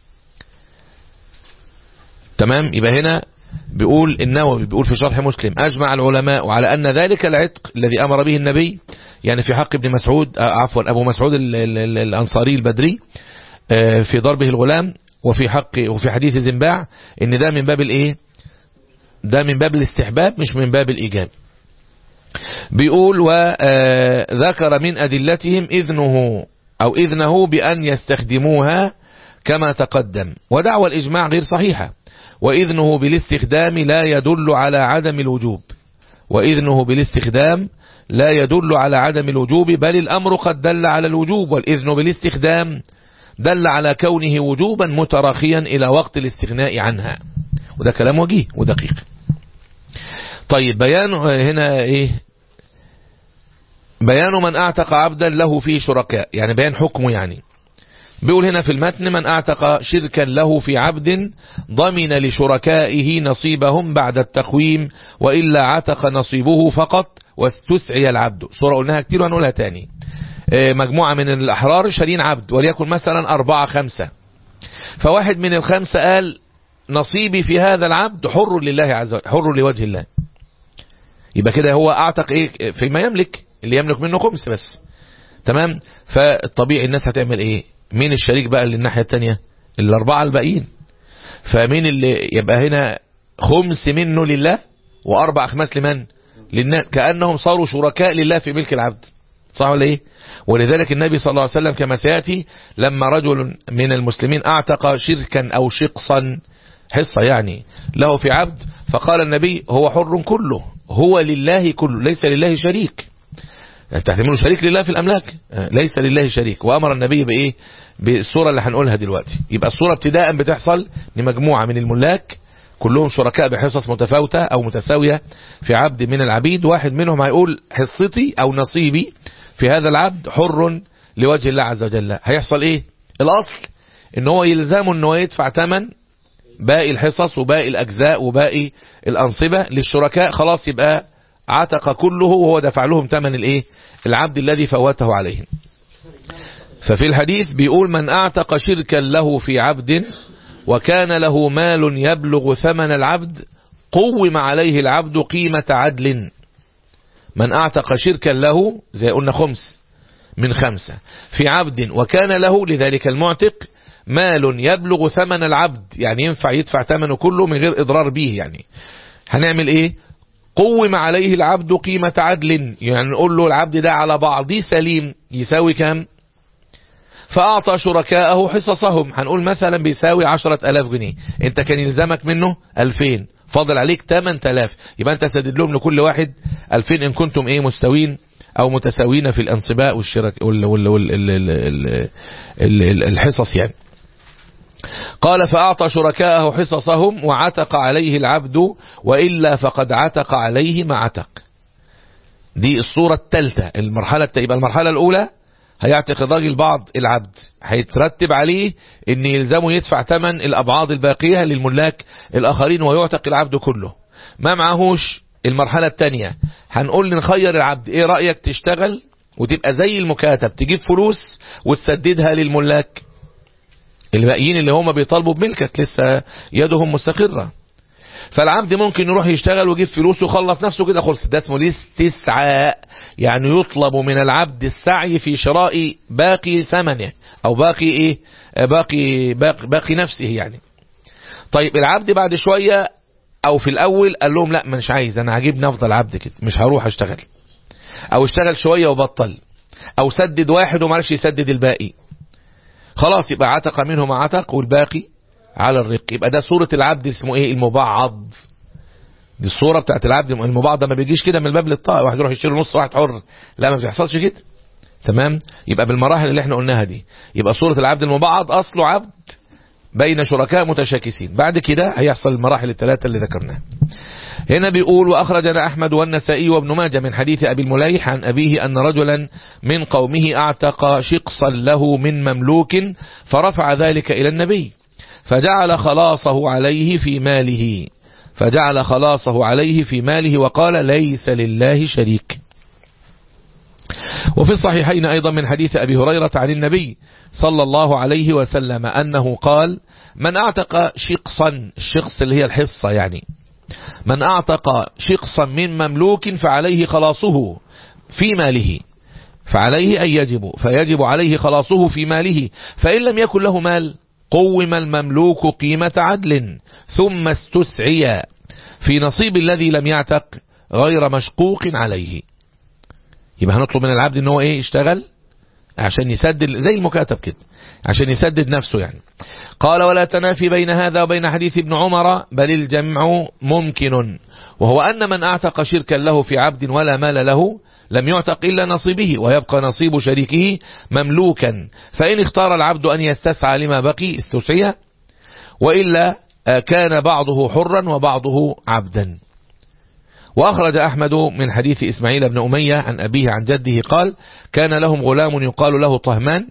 تمام يبقى هنا بيقول النووي بيقول في شرح مسلم أجمع العلماء على أن ذلك العتق الذي أمر به النبي يعني في حق ابن مسعود عفوا أبو مسعود ال ال ال الأنصاري البدري في ضربه الغلام وفي حق وفي حديث زنباع ان ده من باب الايه ده من باب الاستحباب مش من باب الإيجاب بيقول وذكر من أدلتهم إذنه أو إذنه بأن يستخدموها كما تقدم ودعوى الإجماع غير صحيحة وإذنه بالاستخدام لا يدل على عدم الوجوب وإذنه بالاستخدام لا يدل على عدم الوجوب بل الأمر قد دل على الوجوب والإذن بالاستخدام دل على كونه وجوبا متراخيا إلى وقت الاستغناء عنها وده كلام وجيه ودقيق طيب بيان هنا إيه بيان من أعتق عبدا له فيه شركاء يعني بيان حكمه يعني بيقول هنا في المتن من أعتق شركا له في عبد ضمن لشركائه نصيبهم بعد التقويم وإلا عتق نصيبه فقط واستسعي العبد صورة قلناها كتير وهنقولها تاني مجموعة من الأحرار شارين عبد وليكن مثلا أربعة خمسة فواحد من الخمسة قال نصيبي في هذا العبد حر لله عز وجل حر لوجه الله يبقى كده هو أعتق إيه فيما يملك اللي يملك منه خمس بس تمام فالطبيعي الناس هتعمل إيه مين الشريك بقى اللي الناحية التانية الأربعة الباقيين فمين اللي يبقى هنا خمس منه لله وأربع أخماس لمن للناس كأنهم صاروا شركاء لله في ملك العبد صح ولا ايه ولذلك النبي صلى الله عليه وسلم كما سيأتي لما رجل من المسلمين اعتق شركا او شقصا حصة يعني له في عبد فقال النبي هو حر كله هو لله كله ليس لله شريك تحتمله شريك لله في الأملاك ليس لله شريك وأمر النبي بإيه بالصورة اللي هنقولها دلوقتي يبقى الصورة ابتداء بتحصل لمجموعة من الملاك كلهم شركاء بحصص متفاوتة أو متساوية في عبد من العبيد واحد منهم هيقول حصتي أو نصيبي في هذا العبد حر لوجه الله عز وجل هيحصل ايه الاصل ان هو يلزمه ان هو يدفع ثمن باقي الحصص وباقي الاجزاء وباقي الانصبة للشركاء خلاص يبقى عتق كله وهو دفع لهم ثمن الايه العبد الذي فوته عليهم ففي الحديث بيقول من اعتق شركا له في عبد وكان له مال يبلغ ثمن العبد قوم عليه العبد قيمة عدل من اعتق شركا له زي قلنا خمس من خمسة في عبد وكان له لذلك المعتق مال يبلغ ثمن العبد يعني ينفع يدفع ثمنه كله من غير إضرار به يعني هنعمل ايه قوم عليه العبد قيمة عدل يعني نقول له العبد ده على بعضه سليم يساوي كام فأعطى شركاءه حصصهم هنقول مثلا بيساوي عشرة ألاف جنيه انت كان يلزمك منه ألفين فاضل عليك 8000 يبقى انت سدد لهم لكل واحد 2000 ان كنتم ايه مستوين او متساويين في الانصباء والشرك وال وال وال ال ال ال ال ال الحصص يعني قال فأعطى شركاءه حصصهم وعتق عليه العبد وإلا فقد عتق عليه ما عتق دي الصورة الثالثة المرحلة يبقى المرحلة الأولى هيعتق الراجل بعض العبد هيترتب عليه ان يلزمه يدفع ثمن الابعاض الباقية للملاك الاخرين ويعتق العبد كله ما معهوش المرحلة الثانية هنقول نخير العبد ايه رأيك تشتغل وتبقى زي المكاتب تجيب فلوس وتسددها للملاك الباقيين اللي هم بيطالبوا بملكك لسه يدهم مستقرة فالعبد ممكن يروح يشتغل ويجيب فلوس ويخلص نفسه كده خلص ده اسمه الاستسعاء يعني يطلب من العبد السعي في شراء باقي ثمنه او باقي ايه باقي باقي, باقي نفسه يعني طيب العبد بعد شوية او في الاول قال لهم لا مش عايز انا هجيب افضل عبد كده مش هروح اشتغل او اشتغل شوية وبطل او سدد واحد ومعرفش يسدد الباقي خلاص يبقى عتق منه ما عتق والباقي على الرق يبقى ده صورة العبد اسمه ايه المبعض دي الصورة بتاعت العبد المبعض ده ما بيجيش كده من الباب للطاقة واحد يروح يشتري نص واحد حر لا ما بيحصلش كده تمام يبقى بالمراحل اللي احنا قلناها دي يبقى صورة العبد المبعض اصله عبد بين شركاء متشاكسين بعد كده هيحصل المراحل الثلاثة اللي ذكرناها هنا بيقول وأخرجنا أحمد والنسائي وابن ماجه من حديث أبي المليح عن أبيه أن رجلا من قومه أعتق شقصا له من مملوك فرفع ذلك إلى النبي فجعل خلاصه عليه في ماله فجعل خلاصه عليه في ماله وقال ليس لله شريك وفي الصحيحين أيضا من حديث أبي هريرة عن النبي صلى الله عليه وسلم أنه قال من أعتق شقصا الشقص اللي هي الحصة يعني من أعتق شقصا من مملوك فعليه خلاصه في ماله فعليه أن يجب فيجب عليه خلاصه في ماله فإن لم يكن له مال قوم المملوك قيمة عدل ثم استسعي في نصيب الذي لم يعتق غير مشقوق عليه يبقى هنطلب من العبد ان هو ايه يشتغل عشان يسدد زي المكاتب كده عشان يسدد نفسه يعني قال ولا تنافي بين هذا وبين حديث ابن عمر بل الجمع ممكن وهو أن من أعتق شركا له في عبد ولا مال له لم يعتق إلا نصيبه ويبقى نصيب شريكه مملوكا فإن اختار العبد أن يستسعى لما بقي استسعي وإلا كان بعضه حرا وبعضه عبدا وأخرج أحمد من حديث إسماعيل بن أمية عن أبيه عن جده قال كان لهم غلام يقال له طهمان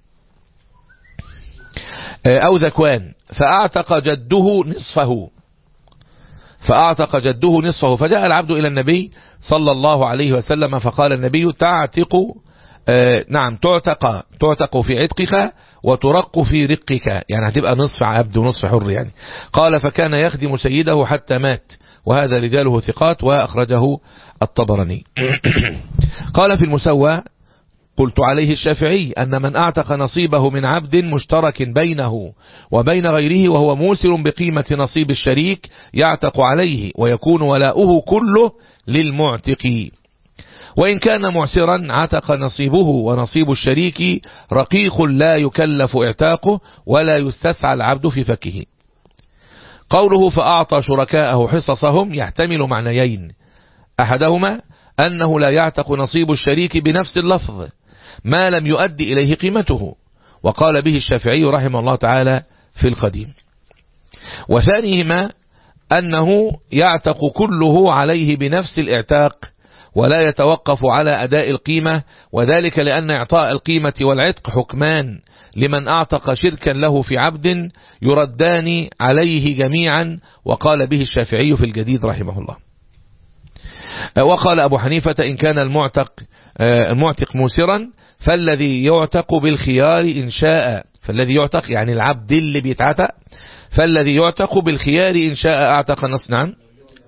أو ذكوان فأعتق جده نصفه فأعتق جده نصفه فجاء العبد إلى النبي صلى الله عليه وسلم فقال النبي تعتق آه نعم تعتق تعتق في عتقك وترق في رقك يعني هتبقى نصف عبد ونصف حر يعني قال فكان يخدم سيده حتى مات وهذا رجاله ثقات وأخرجه الطبراني قال في المسوى قلت عليه الشافعي أن من أعتق نصيبه من عبد مشترك بينه وبين غيره وهو موسر بقيمة نصيب الشريك يعتق عليه ويكون ولاؤه كله للمعتق وإن كان معسرا عتق نصيبه ونصيب الشريك رقيق لا يكلف اعتاقه ولا يستسعى العبد في فكه قوله فأعطى شركاءه حصصهم يحتمل معنيين أحدهما أنه لا يعتق نصيب الشريك بنفس اللفظ ما لم يؤدي إليه قيمته وقال به الشافعي رحمه الله تعالى في القديم وثانيهما أنه يعتق كله عليه بنفس الاعتاق ولا يتوقف على أداء القيمة وذلك لأن إعطاء القيمة والعتق حكمان لمن أعتق شركا له في عبد يردان عليه جميعا وقال به الشافعي في الجديد رحمه الله وقال أبو حنيفة إن كان المعتق المعتق موسرا فالذي يعتق بالخيار إن شاء فالذي يعتق يعني العبد اللي بيتعتق فالذي يعتق بالخيار إن شاء أعتق نص نعم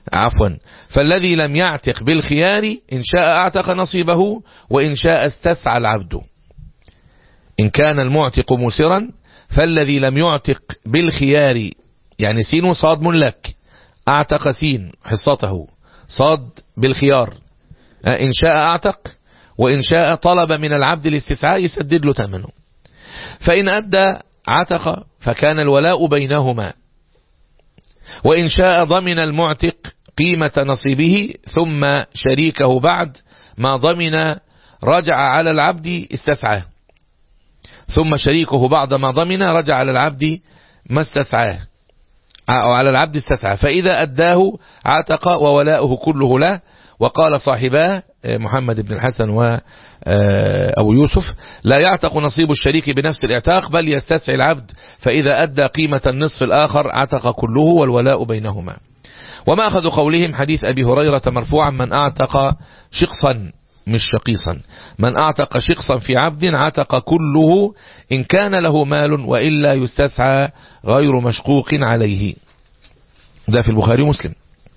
عفوا فالذي لم يعتق بالخيار إن شاء اعتق نصيبه وإن شاء استسعى العبد إن كان المعتق مسرا فالذي لم يعتق بالخيار يعني سين وصاد ملك اعتق سين حصته صاد بالخيار إن شاء اعتق وإن شاء طلب من العبد الاستسعاء يسدد له ثمنه فإن أدى عتق فكان الولاء بينهما وإن شاء ضمن المعتق قيمة نصيبه ثم شريكه بعد ما ضمن رجع على العبد استسعاه ثم شريكه بعد ما ضمن رجع على العبد ما استسعاه أو على العبد استسعى فإذا أداه عتق وولاؤه كله له وقال صاحباه محمد بن الحسن وأبو يوسف لا يعتق نصيب الشريك بنفس الاعتاق بل يستسعي العبد فإذا أدى قيمة النصف الآخر عتق كله والولاء بينهما وما أخذ قولهم حديث أبي هريرة مرفوعا من أعتق شقصا مش شقيصا من أعتق شقصا في عبد عتق كله إن كان له مال وإلا يستسعى غير مشقوق عليه ده في البخاري ومسلم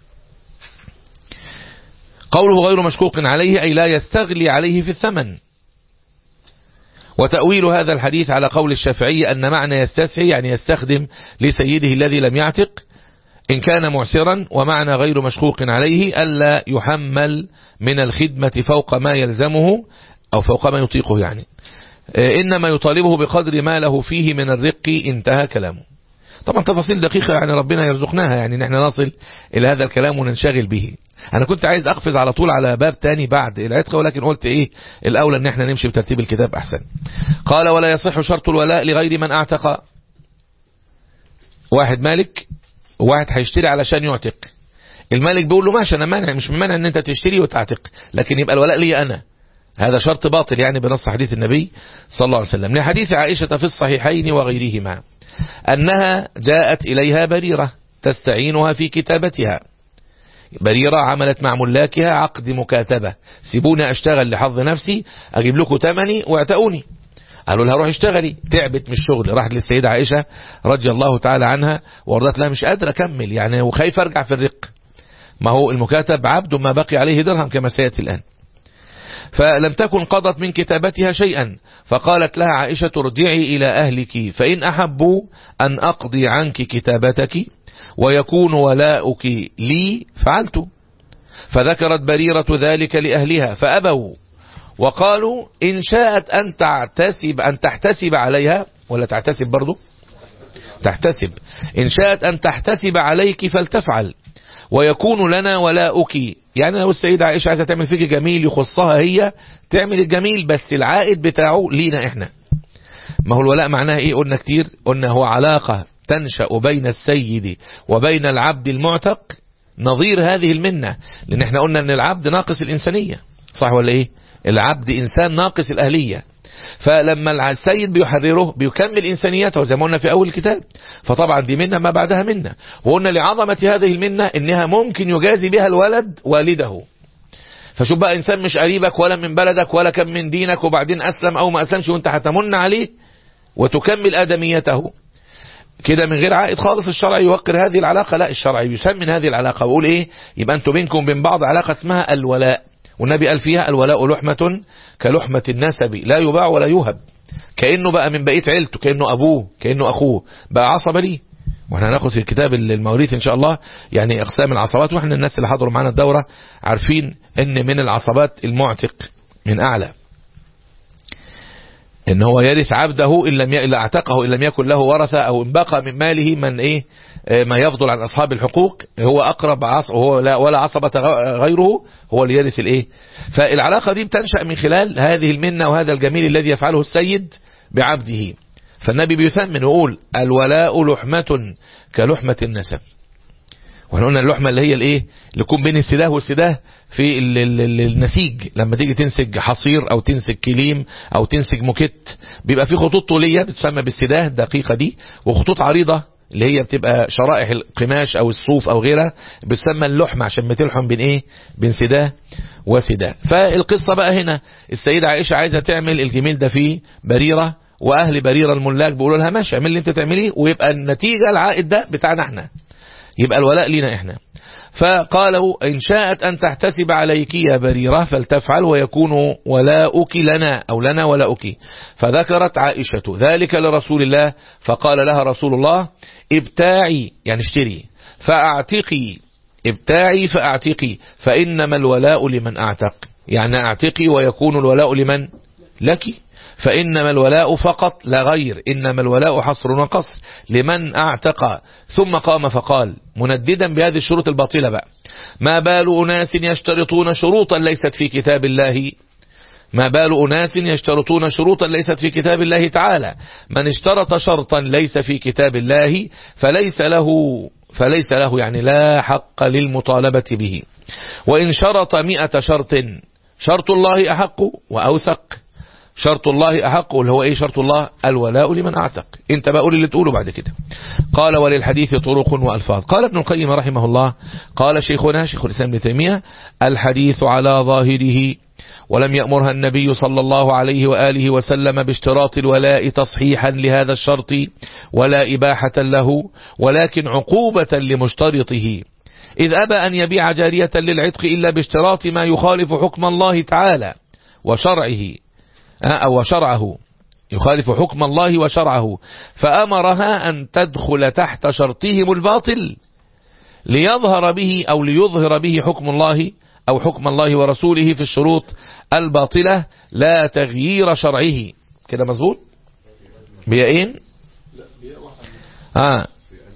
قوله غير مشقوق عليه أي لا يستغلي عليه في الثمن وتأويل هذا الحديث على قول الشافعي أن معنى يستسعي يعني يستخدم لسيده الذي لم يعتق إن كان معسرا ومعنى غير مشقوق عليه ألا يحمل من الخدمة فوق ما يلزمه أو فوق ما يطيقه يعني إنما يطالبه بقدر ما له فيه من الرق انتهى كلامه طبعا تفاصيل دقيقة يعني ربنا يرزقناها يعني نحن نصل إلى هذا الكلام وننشغل به أنا كنت عايز أقفز على طول على باب تاني بعد العتق ولكن قلت إيه الأولى أن احنا نمشي بترتيب الكتاب أحسن قال ولا يصح شرط الولاء لغير من أعتق واحد مالك وواحد هيشتري علشان يعتق المالك بيقول له ماشي انا مانع مش مانع ان انت تشتري وتعتق لكن يبقى الولاء لي انا هذا شرط باطل يعني بنص حديث النبي صلى الله عليه وسلم لحديث عائشة في الصحيحين وغيرهما أنها جاءت إليها بريرة تستعينها في كتابتها بريرة عملت مع ملاكها عقد مكاتبة سيبوني أشتغل لحظ نفسي أجيب لكم تمني واعتقوني قالوا لها روح اشتغلي تعبت من الشغل راحت للسيدة عائشة رضي الله تعالى عنها وردت لها مش قادرة أكمل يعني وخايف أرجع في الرق ما هو المكاتب عبد ما بقي عليه درهم كما سيأتي الآن فلم تكن قضت من كتابتها شيئا فقالت لها عائشة ارجعي إلى أهلك فإن أحبوا أن أقضي عنك كتابتك ويكون ولاؤك لي فعلت فذكرت بريرة ذلك لأهلها فأبوا وقالوا إن شاءت أن تعتسب أن تحتسب عليها ولا تعتسب برضو تحتسب إن شاءت أن تحتسب عليك فلتفعل ويكون لنا ولاؤك يعني لو السيدة عائشة عايزة تعمل فيك جميل يخصها هي تعمل الجميل بس العائد بتاعه لينا احنا ما هو الولاء معناها ايه قلنا كتير قلنا هو علاقة تنشأ بين السيد وبين العبد المعتق نظير هذه المنة لان احنا قلنا ان العبد ناقص الانسانية صح ولا ايه العبد انسان ناقص الاهلية فلما السيد بيحرره بيكمل إنسانيته زي ما قلنا في أول الكتاب فطبعا دي منة ما بعدها منة وقلنا لعظمة هذه المنة إنها ممكن يجازي بها الولد والده فشوف بقى إنسان مش قريبك ولا من بلدك ولا كان من دينك وبعدين أسلم أو ما أسلمش وانت هتمن عليه وتكمل آدميته كده من غير عائد خالص الشرع يوقر هذه العلاقة لا الشرع يسمن هذه العلاقة ويقول ايه يبقى انتوا بينكم وبين بعض علاقة اسمها الولاء والنبي قال فيها الولاء لحمة كلحمة النسب لا يباع ولا يوهب كأنه بقى من بقية عيلته كأنه أبوه كأنه أخوه بقى عصب ليه واحنا هناخد في الكتاب المواريث ان شاء الله يعني اقسام العصبات واحنا الناس اللي حضروا معانا الدورة عارفين ان من العصبات المعتق من اعلى ان هو يرث عبده ان لم ي... اعتقه ان لم يكن له ورثه او ان بقى من ماله من ايه ما يفضل عن اصحاب الحقوق هو اقرب عصب وهو لا ولا عصبة غيره هو اللي يرث الايه فالعلاقة دي بتنشأ من خلال هذه المنة وهذا الجميل الذي يفعله السيد بعبده فالنبي بيثمن ويقول الولاء لحمة كلحمة النسب واحنا قلنا اللحمة اللي هي الايه اللي يكون بين السداه والسداه في ال ال ال النسيج لما تيجي تنسج حصير او تنسج كليم او تنسج موكيت بيبقى في خطوط طولية بتسمى بالسداه الدقيقة دي وخطوط عريضة اللي هي بتبقى شرائح القماش او الصوف او غيرها بتسمى اللحمة عشان بتلحم بين ايه بين سداه وسداه فالقصة بقى هنا السيدة عائشة عايزة تعمل الجميل ده في بريرة واهل بريرة الملاك بيقولوا لها ماشي اعمل اللي انت تعمليه ويبقى النتيجة العائد ده بتاعنا احنا يبقى الولاء لنا احنا فقالوا إن شاءت أن تحتسب عليك يا بريرة فلتفعل ويكون ولاؤك لنا أو لنا ولاؤك فذكرت عائشة ذلك لرسول الله فقال لها رسول الله ابتاعي يعني اشتري فاعتقي ابتاعي فاعتقي فإنما الولاء لمن اعتق يعني اعتقي ويكون الولاء لمن لك فإنما الولاء فقط لا غير إنما الولاء حصر وقصر لمن اعتق ثم قام فقال منددا بهذه الشروط الباطلة بقى ما بال أناس يشترطون شروطا ليست في كتاب الله ما بال أناس يشترطون شروطا ليست في كتاب الله تعالى من اشترط شرطا ليس في كتاب الله فليس له فليس له يعني لا حق للمطالبة به وإن شرط مئة شرط شرط الله أحق وأوثق شرط الله أحق اللي هو إيه شرط الله الولاء لمن أعتق انت بقى قول اللي تقوله بعد كده قال وللحديث طرق وألفاظ قال ابن القيم رحمه الله قال شيخنا شيخ الإسلام ابن تيمية الحديث على ظاهره ولم يأمرها النبي صلى الله عليه وآله وسلم باشتراط الولاء تصحيحا لهذا الشرط ولا إباحة له ولكن عقوبة لمشترطه إذ أبى أن يبيع جارية للعتق إلا باشتراط ما يخالف حكم الله تعالى وشرعه أو شرعه يخالف حكم الله وشرعه فأمرها أن تدخل تحت شرطهم الباطل ليظهر به أو ليظهر به حكم الله أو حكم الله ورسوله في الشروط الباطلة لا تغيير شرعه كده مظبوط بيئين آه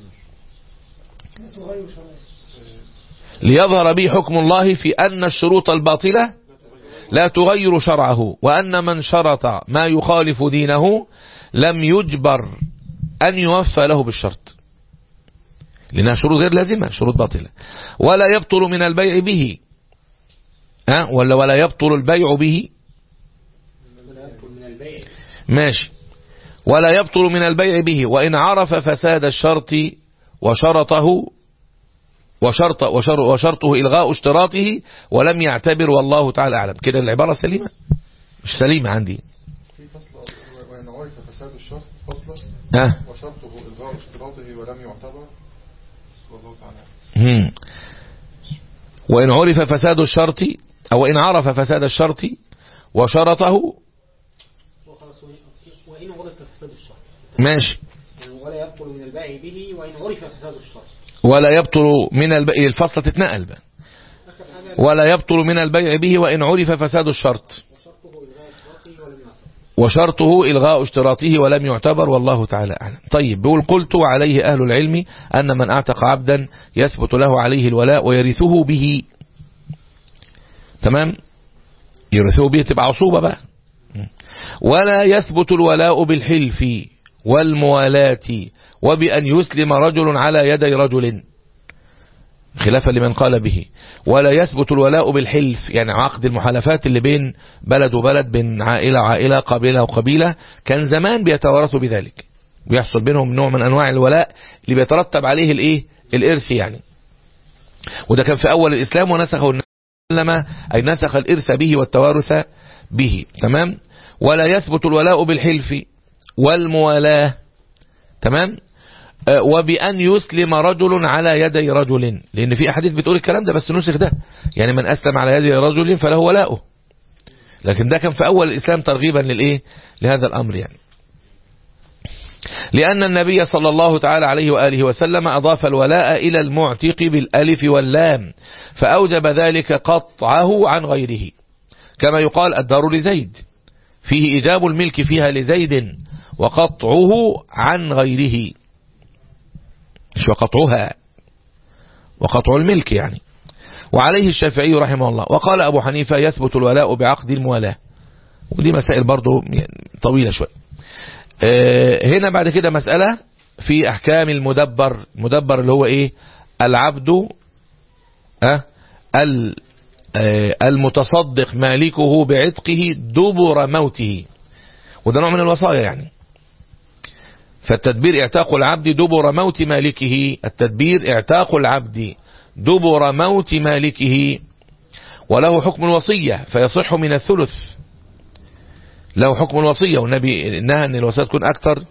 تغير شرعي ليظهر به حكم الله في أن الشروط الباطلة لا تغير شرعه وأن من شرط ما يخالف دينه لم يجبر أن يوفى له بالشرط لأنها شروط غير لازمة شروط باطلة ولا يبطل من البيع به أه؟ ولا ولا يبطل البيع به ولا يدخل من البيع ماشي ولا يبطل من البيع به وإن عرف فساد الشرط وشرطه وشرط وشر وشرطه إلغاء اشتراطه ولم يعتبر والله تعالى أعلم كده العبارة سليمة مش سليمة عندي في فصل وإن عرف فساد الشرط فصلا ها وشرطه إلغاء اشتراطه ولم يعتبر والله تعالى هم. وإن عرف فساد الشرط أو إن عرف فساد الشرط وشرطه وخلاص وإن- وإن عرف فساد الشرط ماشي يعني ولا يبطل من البيع به وإن عرف فساد الشرط ولا يبطل من البيع الفصلة تتنقل بقى آخر حاجة ولا يبطل من البيع به وإن عرف فساد الشرط وشرطه إلغاء اشتراطه ولم يعتبر وشرطه إلغاء اشتراطه ولم يعتبر والله تعالى أعلم طيب بيقول قلت عليه أهل العلم أن من أعتق عبدا يثبت له عليه الولاء ويرثه به تمام يرثه به تبقى عصوبة بقى ولا يثبت الولاء بالحلف والموالاة وبأن يسلم رجل على يدي رجل خلافا لمن قال به ولا يثبت الولاء بالحلف يعني عقد المحالفات اللي بين بلد وبلد بين عائلة وعائلة قبيلة وقبيلة كان زمان بيتوارثوا بذلك بيحصل بينهم نوع من أنواع الولاء اللي بيترتب عليه الايه الإرث يعني وده كان في أول الإسلام ونسخه النبي صلى الله عليه وسلم أي نسخ الإرث به والتوارث به تمام ولا يثبت الولاء بالحلف والموالاة تمام آه، وبأن يسلم رجل على يدي رجل لأن في أحاديث بتقول الكلام ده بس نسخ ده يعني من أسلم على يدي رجل فله ولاؤه لكن ده كان في أول الإسلام ترغيبا للإيه لهذا الأمر يعني لأن النبي صلى الله تعالى عليه وآله وسلم أضاف الولاء إلى المعتق بالألف واللام فأوجب ذلك قطعه عن غيره كما يقال الدار لزيد فيه إيجاب الملك فيها لزيد وقطعه عن غيره مش وقطعها وقطع الملك يعني وعليه الشافعي رحمه الله وقال أبو حنيفة يثبت الولاء بعقد الموالاة ودي مسائل برضو يعني طويلة شوية آه، هنا بعد كده مسألة في أحكام المدبر المدبر اللي هو إيه العبد أه ال- آه، المتصدق مالكه بعتقه دبر موته وده نوع من الوصايا يعني فالتدبير اعتاق العبد دبر موت مالكه التدبير اعتاق العبد دبر موت مالكه وله حكم الوصية فيصح من الثلث له حكم الوصية والنبي نهى أن الوصية تكون أكثر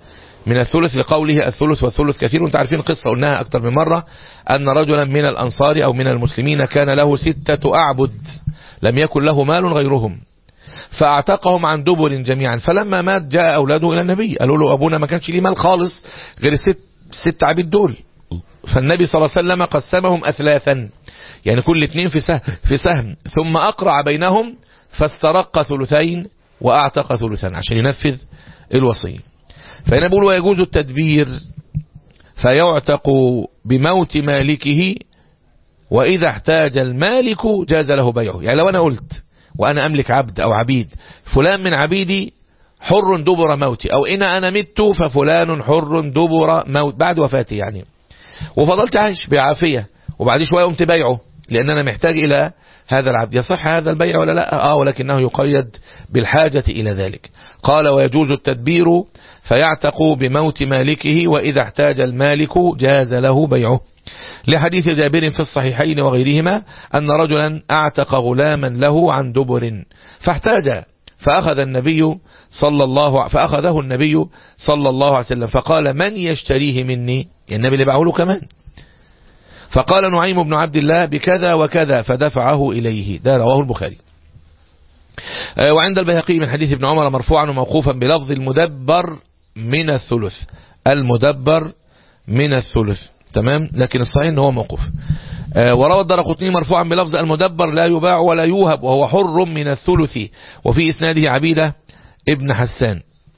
من الثلث لقوله الثلث والثلث كثير وانت عارفين قصة قلناها أكثر من مرة أن رجلا من الأنصار أو من المسلمين كان له ستة أعبد لم يكن له مال غيرهم فاعتقهم عن دبر جميعا فلما مات جاء أولاده إلى النبي قالوا له أبونا ما كانش ليه مال خالص غير الست ست عبيد دول فالنبي صلى الله عليه وسلم قسمهم أثلاثا يعني كل اتنين في سهم, في سهم ثم أقرع بينهم فاسترق ثلثين وأعتق ثلثا عشان ينفذ الوصية فهنا بقول ويجوز التدبير فيعتق بموت مالكه وإذا احتاج المالك جاز له بيعه يعني لو أنا قلت وأنا أملك عبد أو عبيد فلان من عبيدي حر دبر موتي أو إن أنا مت ففلان حر دبر موت بعد وفاتي يعني وفضلت عايش بعافية وبعد شوية قمت بيعه لأن أنا محتاج إلى هذا العبد يصح هذا البيع ولا لا آه ولكنه يقيد بالحاجة إلى ذلك قال ويجوز التدبير فيعتق بموت مالكه وإذا احتاج المالك جاز له بيعه لحديث جابر في الصحيحين وغيرهما أن رجلا أعتق غلاما له عن دبر فاحتاج فأخذ النبي صلى الله فأخذه النبي صلى الله عليه وسلم فقال من يشتريه مني النبي اللي باعه له كمان فقال نعيم بن عبد الله بكذا وكذا فدفعه إليه ده رواه البخاري وعند البيهقي من حديث ابن عمر مرفوعا وموقوفا بلفظ المدبر من الثلث المدبر من الثلث تمام لكن الصحيح ان هو موقوف وروى الدرقطني مرفوعا بلفظ المدبر لا يباع ولا يوهب وهو حر من الثلث وفي اسناده عبيدة ابن حسان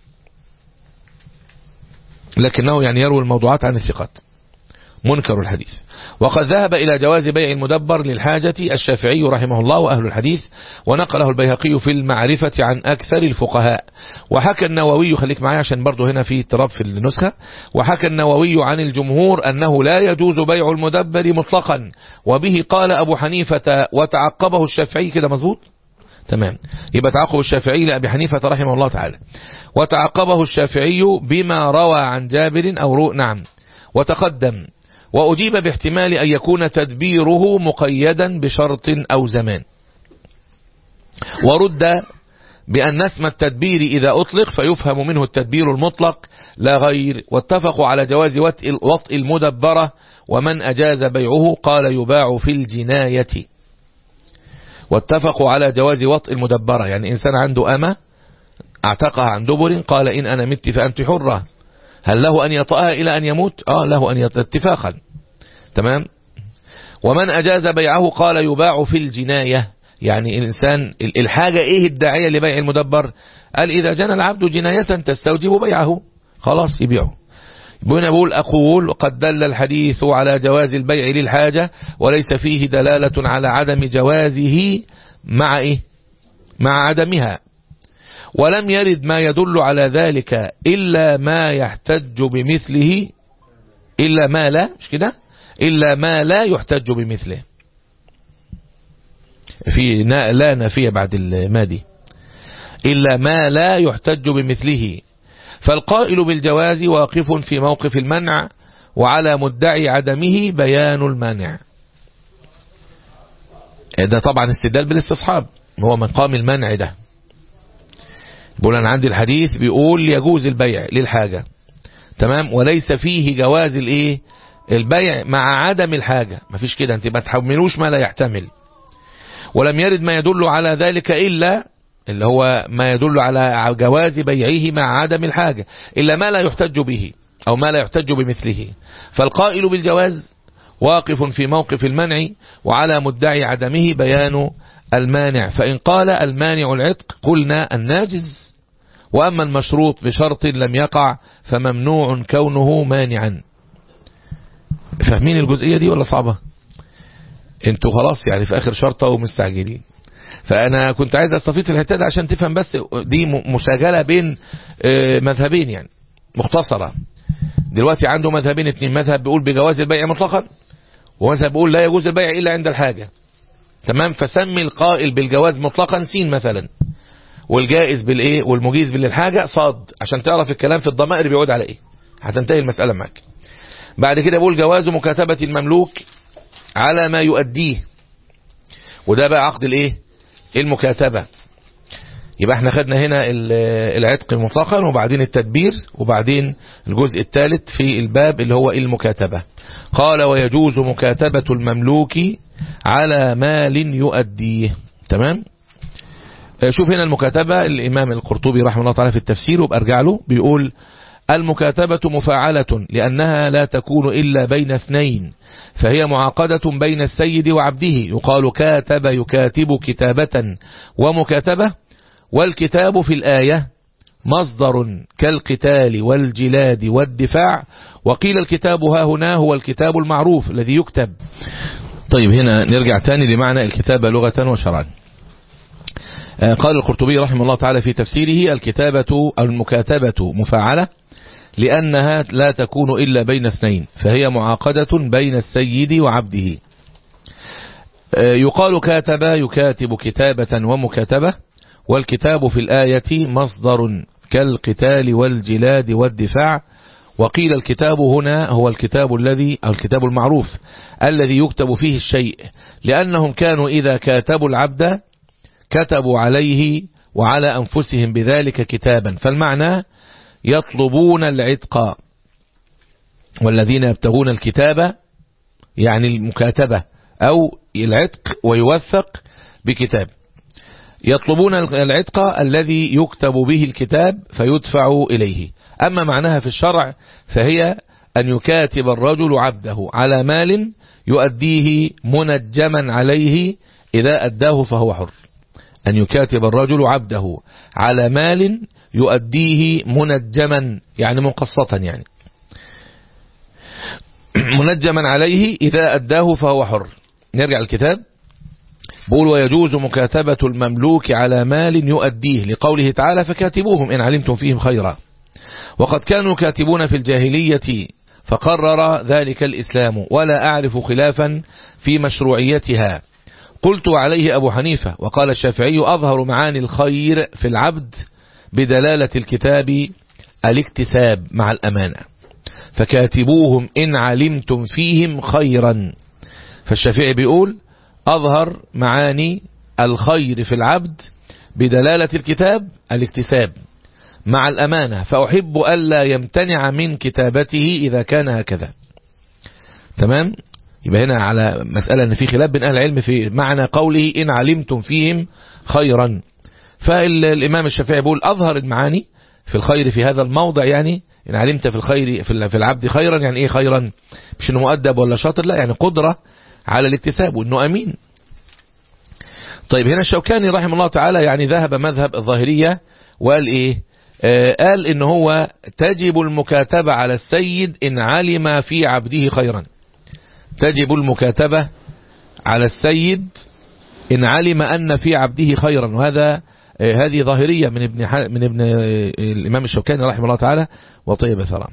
لكنه يعني يروي الموضوعات عن الثقات منكر الحديث وقد ذهب إلى جواز بيع المدبر للحاجة الشافعي رحمه الله وأهل الحديث ونقله البيهقي في المعرفة عن أكثر الفقهاء وحكى النووي خليك معايا عشان برضو هنا في اضطراب في النسخة وحكى النووي عن الجمهور أنه لا يجوز بيع المدبر مطلقا وبه قال أبو حنيفة وتعقبه الشافعي كده مظبوط تمام يبقى تعقب الشافعي لأبي حنيفة رحمه الله تعالى وتعقبه الشافعي بما روى عن جابر أو رو نعم وتقدم وأجيب باحتمال أن يكون تدبيره مقيدا بشرط أو زمان ورد بأن اسم التدبير إذا أطلق فيفهم منه التدبير المطلق لا غير واتفقوا على جواز وطء المدبرة ومن أجاز بيعه قال يباع في الجناية واتفقوا على جواز وطء المدبرة يعني إنسان عنده أمة اعتقها عن دبر قال إن أنا مت فأنت حرة هل له أن يطأها إلى أن يموت آه له أن يطأ اتفاقا تمام ومن أجاز بيعه قال يباع في الجناية يعني الإنسان الحاجة إيه الداعية لبيع المدبر قال إذا جنى العبد جناية تستوجب بيعه خلاص يبيعه هنا بقول أقول قد دل الحديث على جواز البيع للحاجة وليس فيه دلالة على عدم جوازه مع إيه مع عدمها ولم يرد ما يدل على ذلك إلا ما يحتج بمثله إلا ما لا مش كده إلا ما لا يحتج بمثله في لا نافية بعد المادي إلا ما لا يحتج بمثله فالقائل بالجواز واقف في موقف المنع وعلى مدعي عدمه بيان المانع ده طبعا استدلال بالاستصحاب هو مقام المنع ده بقول أنا عندي الحديث بيقول يجوز البيع للحاجة تمام وليس فيه جواز الايه البيع مع عدم الحاجة مفيش كده انت ما تحملوش ما لا يحتمل ولم يرد ما يدل على ذلك إلا اللي هو ما يدل على جواز بيعه مع عدم الحاجة إلا ما لا يحتج به أو ما لا يحتج بمثله فالقائل بالجواز واقف في موقف المنع وعلى مدعي عدمه بيان المانع فإن قال المانع العتق قلنا الناجز وأما المشروط بشرط لم يقع فممنوع كونه مانعا فاهمين الجزئية دي ولا صعبة انتوا خلاص يعني في آخر شرطة ومستعجلين فأنا كنت عايز أستفيد في الحتة عشان تفهم بس دي مشاجلة بين مذهبين يعني مختصرة دلوقتي عنده مذهبين اتنين مذهب بيقول بجواز البيع مطلقا ومذهب بيقول لا يجوز البيع إلا عند الحاجة تمام فسمي القائل بالجواز مطلقا سين مثلا والجائز بالايه والمجيز بالحاجة صاد عشان تعرف الكلام في الضمائر بيعود على ايه هتنتهي المسألة معاك بعد كده بقول جواز مكاتبة المملوك على ما يؤديه وده بقى عقد الايه المكاتبة يبقى احنا خدنا هنا ال- العتق مطلقا وبعدين التدبير وبعدين الجزء الثالث في الباب اللي هو المكاتبة قال ويجوز مكاتبة المملوك على مال يؤديه تمام آه، شوف هنا المكاتبة الإمام القرطبي رحمه الله تعالى في التفسير وابقى ارجع له بيقول المكاتبة مفاعلة لأنها لا تكون إلا بين اثنين فهي معاقدة بين السيد وعبده يقال كاتب يكاتب كتابة ومكاتبة والكتاب في الآية مصدر كالقتال والجلاد والدفاع وقيل الكتاب ها هنا هو الكتاب المعروف الذي يكتب طيب هنا نرجع تاني لمعنى الكتابة لغة وشرعا آه، قال القرطبي رحمه الله تعالى في تفسيره الكتابة أو المكاتبة مفاعلة لأنها لا تكون إلا بين اثنين فهي معاقدة بين السيد وعبده آه، يقال كاتب يكاتب كتابة ومكاتبة والكتاب في الآية مصدر كالقتال والجلاد والدفاع وقيل الكتاب هنا هو الكتاب الذي أو الكتاب المعروف الذي يكتب فيه الشيء لأنهم كانوا إذا كاتبوا العبد كتبوا عليه وعلى أنفسهم بذلك كتابا فالمعنى يطلبون العتق والذين يبتغون الكتابة يعني المكاتبة أو العتق ويوثق بكتاب يطلبون العتق الذي يكتب به الكتاب فيدفع إليه أما معناها في الشرع فهي أن يكاتب الرجل عبده على مال يؤديه منجما عليه إذا أداه فهو حر أن يكاتب الرجل عبده على مال يؤديه منجما يعني مقسطا يعني منجما عليه إذا أداه فهو حر نرجع الكتاب بقول ويجوز مكاتبة المملوك على مال يؤديه لقوله تعالى فكاتبوهم إن علمتم فيهم خيرا وقد كانوا كاتبون في الجاهلية فقرر ذلك الإسلام ولا أعرف خلافا في مشروعيتها قلت عليه أبو حنيفة وقال الشافعي أظهر معاني الخير في العبد بدلالة الكتاب الاكتساب مع الأمانة فكاتبوهم إن علمتم فيهم خيرا فالشافعي بيقول أظهر معاني الخير في العبد بدلالة الكتاب الاكتساب مع الأمانة فأحب ألا يمتنع من كتابته إذا كان هكذا تمام يبقى هنا على مسألة أن في خلاف بين أهل العلم في معنى قوله إن علمتم فيهم خيرا فالإمام الشافعي بيقول أظهر المعاني في الخير في هذا الموضع يعني إن علمت في الخير في في العبد خيرا يعني إيه خيرا مش إنه مؤدب ولا شاطر لا يعني قدرة على الاكتساب وإنه أمين طيب هنا الشوكاني رحمه الله تعالى يعني ذهب مذهب الظاهرية وقال إيه آه قال إن هو تجب المكاتبة على السيد إن علم في عبده خيرا تجب المكاتبة على السيد إن علم أن في عبده خيرا وهذا آه هذه ظاهرية من ابن من ابن آه الإمام الشوكاني رحمه الله تعالى وطيب ثرى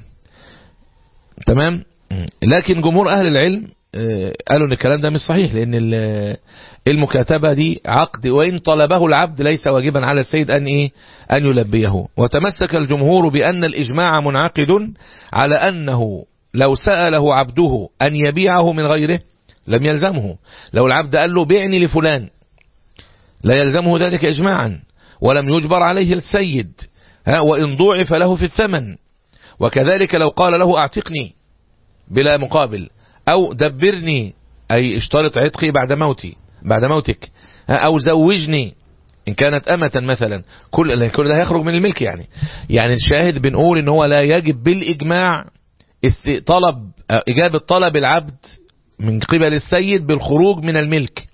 تمام لكن جمهور أهل العلم قالوا ان الكلام ده مش صحيح لان المكاتبة دي عقد وان طلبه العبد ليس واجبا على السيد ان ايه ان يلبيه وتمسك الجمهور بان الاجماع منعقد على انه لو سأله عبده ان يبيعه من غيره لم يلزمه لو العبد قال له بيعني لفلان لا يلزمه ذلك اجماعا ولم يجبر عليه السيد ها وان ضوعف له في الثمن وكذلك لو قال له اعتقني بلا مقابل او دبرني اي اشترط عتقي بعد موتي بعد موتك او زوجني ان كانت امة مثلا كل كل ده هيخرج من الملك يعني يعني الشاهد بنقول ان هو لا يجب بالاجماع طلب اجابة طلب العبد من قبل السيد بالخروج من الملك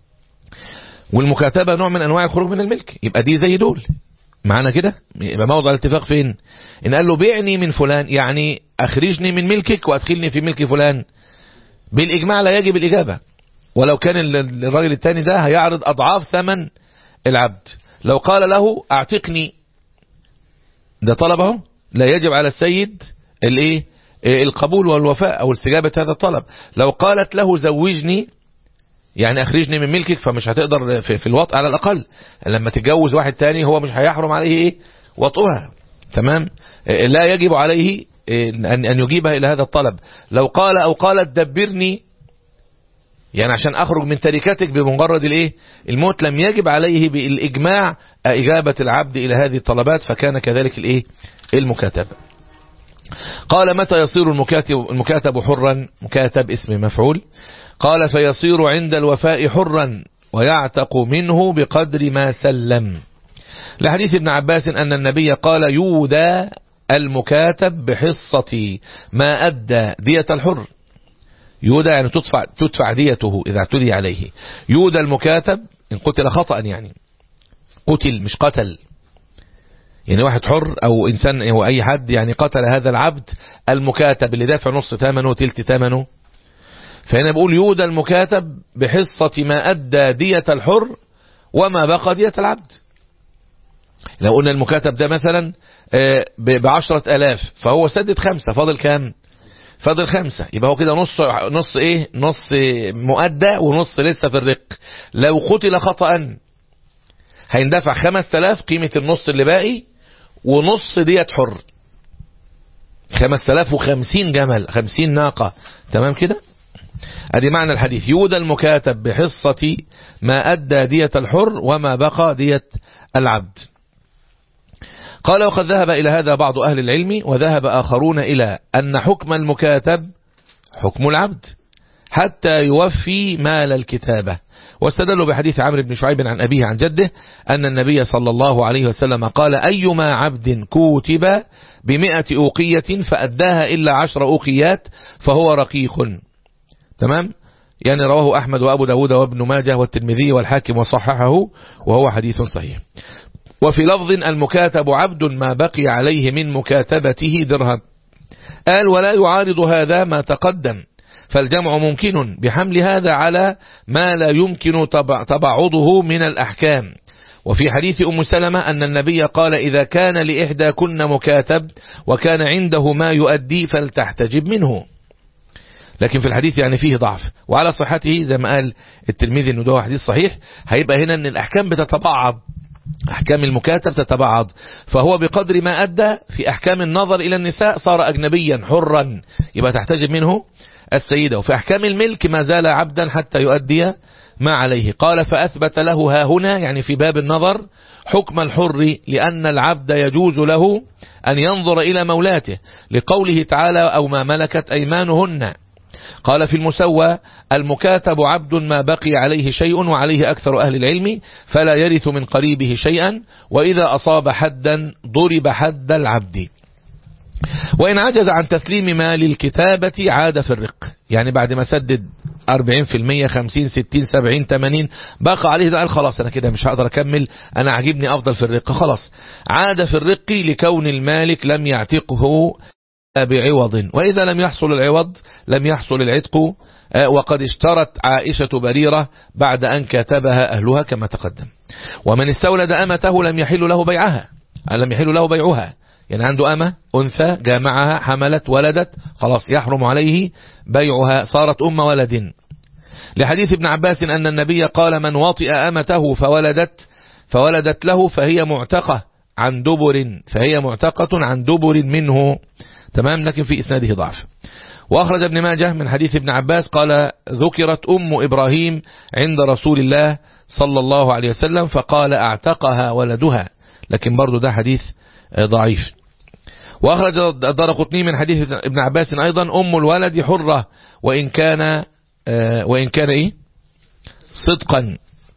والمكاتبة نوع من انواع الخروج من الملك يبقى دي زي دول معنا كده يبقى موضع الاتفاق فين ان قال له بيعني من فلان يعني اخرجني من ملكك وادخلني في ملك فلان بالإجماع لا يجب الإجابة ولو كان الراجل الثاني ده هيعرض أضعاف ثمن العبد لو قال له اعتقني ده طلبه لا يجب على السيد الايه القبول والوفاء او استجابة هذا الطلب لو قالت له زوجني يعني اخرجني من ملكك فمش هتقدر في, في الوطء على الاقل لما تتجوز واحد تاني هو مش هيحرم عليه ايه وطئها تمام لا يجب عليه أن أن يجيبها إلى هذا الطلب لو قال أو قالت دبرني يعني عشان أخرج من تركتك بمجرد الإيه الموت لم يجب عليه بالإجماع إجابة العبد إلى هذه الطلبات فكان كذلك الإيه المكاتب قال متى يصير المكاتب, المكاتب حرا مكاتب اسم مفعول قال فيصير عند الوفاء حرا ويعتق منه بقدر ما سلم لحديث ابن عباس أن النبي قال يودى المكاتب بحصة ما أدى دية الحر يودى يعني تدفع, تدفع ديته إذا اعتدي عليه يودى المكاتب إن قتل خطأ يعني قتل مش قتل يعني واحد حر أو إنسان أو أي حد يعني قتل هذا العبد المكاتب اللي دافع نص ثمنه وتلت ثمنه فهنا بقول يودى المكاتب بحصة ما أدى دية الحر وما بقى دية العبد لو قلنا المكاتب ده مثلا بعشرة ألاف فهو سدد خمسة فاضل كام فاضل خمسة يبقى هو كده نص نص ايه نص مؤدى ونص لسه في الرق لو قتل خطأ هيندفع خمس تلاف قيمة النص اللي باقي ونص ديت حر خمس تلاف وخمسين جمل خمسين ناقة تمام كده ادي معنى الحديث يودى المكاتب بحصة ما أدى دية الحر وما بقى دية العبد قال وقد ذهب إلى هذا بعض أهل العلم وذهب آخرون إلى أن حكم المكاتب حكم العبد حتى يوفي مال الكتابة واستدلوا بحديث عمرو بن شعيب عن أبيه عن جده أن النبي صلى الله عليه وسلم قال أيما عبد كوتب بمئة أوقية فأداها إلا عشر أوقيات فهو رقيق تمام يعني رواه أحمد وأبو داود وابن ماجه والترمذي والحاكم وصححه وهو حديث صحيح وفي لفظ المكاتب عبد ما بقي عليه من مكاتبته درهم قال ولا يعارض هذا ما تقدم فالجمع ممكن بحمل هذا على ما لا يمكن تبعضه من الأحكام وفي حديث أم سلمة أن النبي قال إذا كان لإحدى كن مكاتب وكان عنده ما يؤدي فلتحتجب منه لكن في الحديث يعني فيه ضعف وعلى صحته زي ما قال الترمذي انه ده حديث صحيح هيبقى هنا ان الاحكام بتتبعض أحكام المكاتب تتبعض فهو بقدر ما أدى في أحكام النظر إلى النساء صار أجنبيا حرا يبقى تحتجب منه السيدة وفي أحكام الملك ما زال عبدا حتى يؤدي ما عليه قال فأثبت له ها هنا يعني في باب النظر حكم الحر لأن العبد يجوز له أن ينظر إلى مولاته لقوله تعالى أو ما ملكت أيمانهن قال في المسوى المكاتب عبد ما بقي عليه شيء وعليه أكثر أهل العلم فلا يرث من قريبه شيئا وإذا أصاب حدا ضرب حد العبد وإن عجز عن تسليم مال الكتابة عاد في الرق يعني بعد ما سدد 40% 50 60 70 80 بقى عليه ده قال خلاص أنا كده مش هقدر أكمل أنا عاجبني أفضل في الرق خلاص عاد في الرق لكون المالك لم يعتقه بعوض وإذا لم يحصل العوض لم يحصل العتق وقد اشترت عائشة بريرة بعد أن كتبها أهلها كما تقدم ومن استولد أمته لم يحل له بيعها لم يحل له بيعها يعني عنده أمة أنثى جامعها حملت ولدت خلاص يحرم عليه بيعها صارت أم ولد لحديث ابن عباس أن النبي قال من وطئ أمته فولدت فولدت له فهي معتقة عن دبر فهي معتقة عن دبر منه تمام لكن في إسناده ضعف وأخرج ابن ماجه من حديث ابن عباس قال ذكرت أم إبراهيم عند رسول الله صلى الله عليه وسلم فقال اعتقها ولدها لكن برضو ده حديث ضعيف وأخرج الدار قطني من حديث ابن عباس أيضا أم الولد حرة وإن كان وإن كان إيه صدقا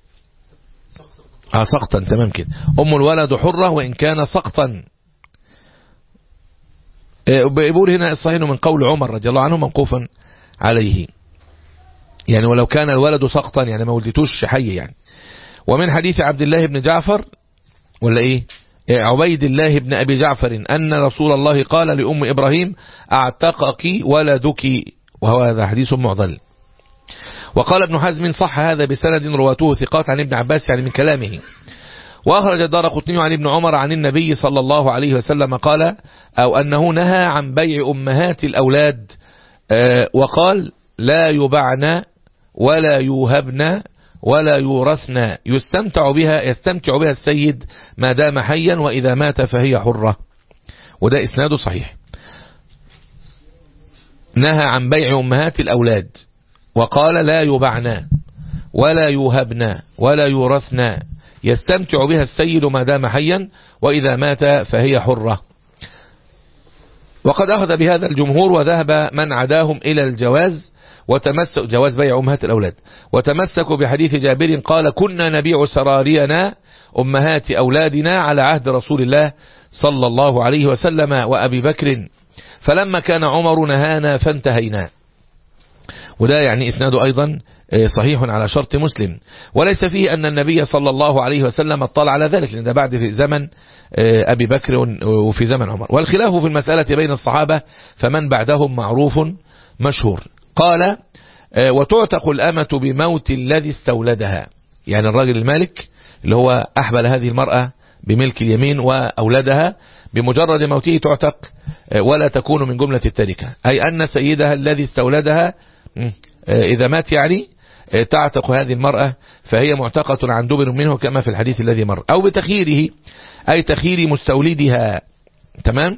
آه سقطا تمام كده أم الولد حرة وإن كان سقطا بيقول هنا الصحيح من قول عمر رضي الله عنه موقوفا عليه يعني ولو كان الولد سقطا يعني ما ولدتوش حي يعني ومن حديث عبد الله بن جعفر ولا ايه عبيد الله بن أبي جعفر أن رسول الله قال لأم إبراهيم أعتقك ولدك وهو هذا حديث معضل وقال ابن حزم صح هذا بسند رواته ثقات عن ابن عباس يعني من كلامه وأخرج الدار قطني عن ابن عمر عن النبي صلى الله عليه وسلم قال أو أنه نهى عن بيع أمهات الأولاد وقال لا يبعن ولا يوهبن ولا يورثن يستمتع بها يستمتع بها السيد ما دام حيا وإذا مات فهي حرة وده إسناده صحيح نهى عن بيع أمهات الأولاد وقال لا يبعنا ولا يوهبنا ولا يورثنا يستمتع بها السيد ما دام حيا وإذا مات فهي حرة وقد أخذ بهذا الجمهور وذهب من عداهم إلى الجواز وتمسك جواز بيع أمهات الأولاد وتمسكوا بحديث جابر قال كنا نبيع سرارينا أمهات أولادنا على عهد رسول الله صلى الله عليه وسلم وأبي بكر فلما كان عمر نهانا فانتهينا وده يعني إسناده أيضا صحيح على شرط مسلم وليس فيه أن النبي صلى الله عليه وسلم اطلع على ذلك لأن ده بعد في زمن أبي بكر وفي زمن عمر والخلاف في المسألة بين الصحابة فمن بعدهم معروف مشهور قال وتعتق الأمة بموت الذي استولدها يعني الراجل المالك اللي هو أحبل هذه المرأة بملك اليمين وأولادها بمجرد موته تعتق ولا تكون من جملة التركة أي أن سيدها الذي استولدها إذا مات يعني تعتق هذه المرأة فهي معتقة عن دبر منه كما في الحديث الذي مر أو بتخييره أي تخيير مستولدها تمام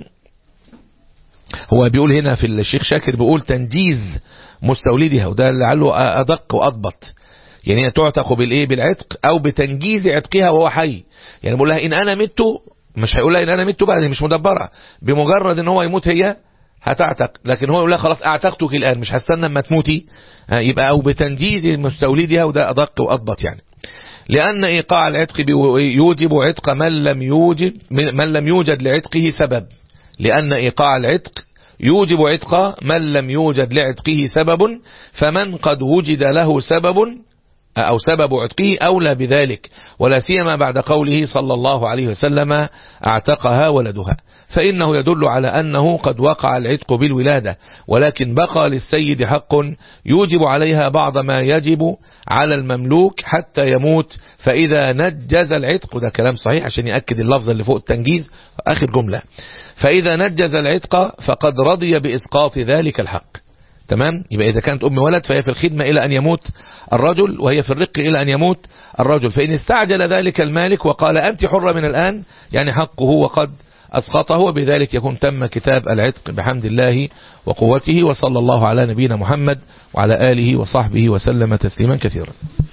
هو بيقول هنا في الشيخ شاكر بيقول تنجيز مستولدها وده لعله أدق وأضبط يعني هي تعتق بالايه بالعتق او بتنجيز عتقها وهو حي يعني بقول لها ان انا مت مش هيقول لها ان انا مت بعد مش مدبره بمجرد ان هو يموت هي هتعتق لكن هو يقول لها خلاص اعتقتك الان مش هستنى اما تموتي يبقى او بتنجيز مستولدها وده ادق واضبط يعني لان ايقاع العتق يوجب عتق من لم يوجد من لم يوجد لعتقه سبب لان ايقاع العتق يوجب عتق من لم يوجد لعتقه سبب فمن قد وجد له سبب أو سبب عتقه أولى بذلك ولا سيما بعد قوله صلى الله عليه وسلم اعتقها ولدها فإنه يدل على أنه قد وقع العتق بالولادة ولكن بقى للسيد حق يوجب عليها بعض ما يجب على المملوك حتى يموت فإذا نجز العتق ده كلام صحيح عشان يأكد اللفظ اللي فوق التنجيز آخر جملة فإذا نجز العتق فقد رضي بإسقاط ذلك الحق تمام يبقى إذا كانت أم ولد فهي في الخدمة إلى أن يموت الرجل وهي في الرق إلى أن يموت الرجل فإن استعجل ذلك المالك وقال أنت حرة من الآن يعني حقه وقد أسقطه وبذلك يكون تم كتاب العتق بحمد الله وقوته وصلى الله على نبينا محمد وعلى آله وصحبه وسلم تسليما كثيرا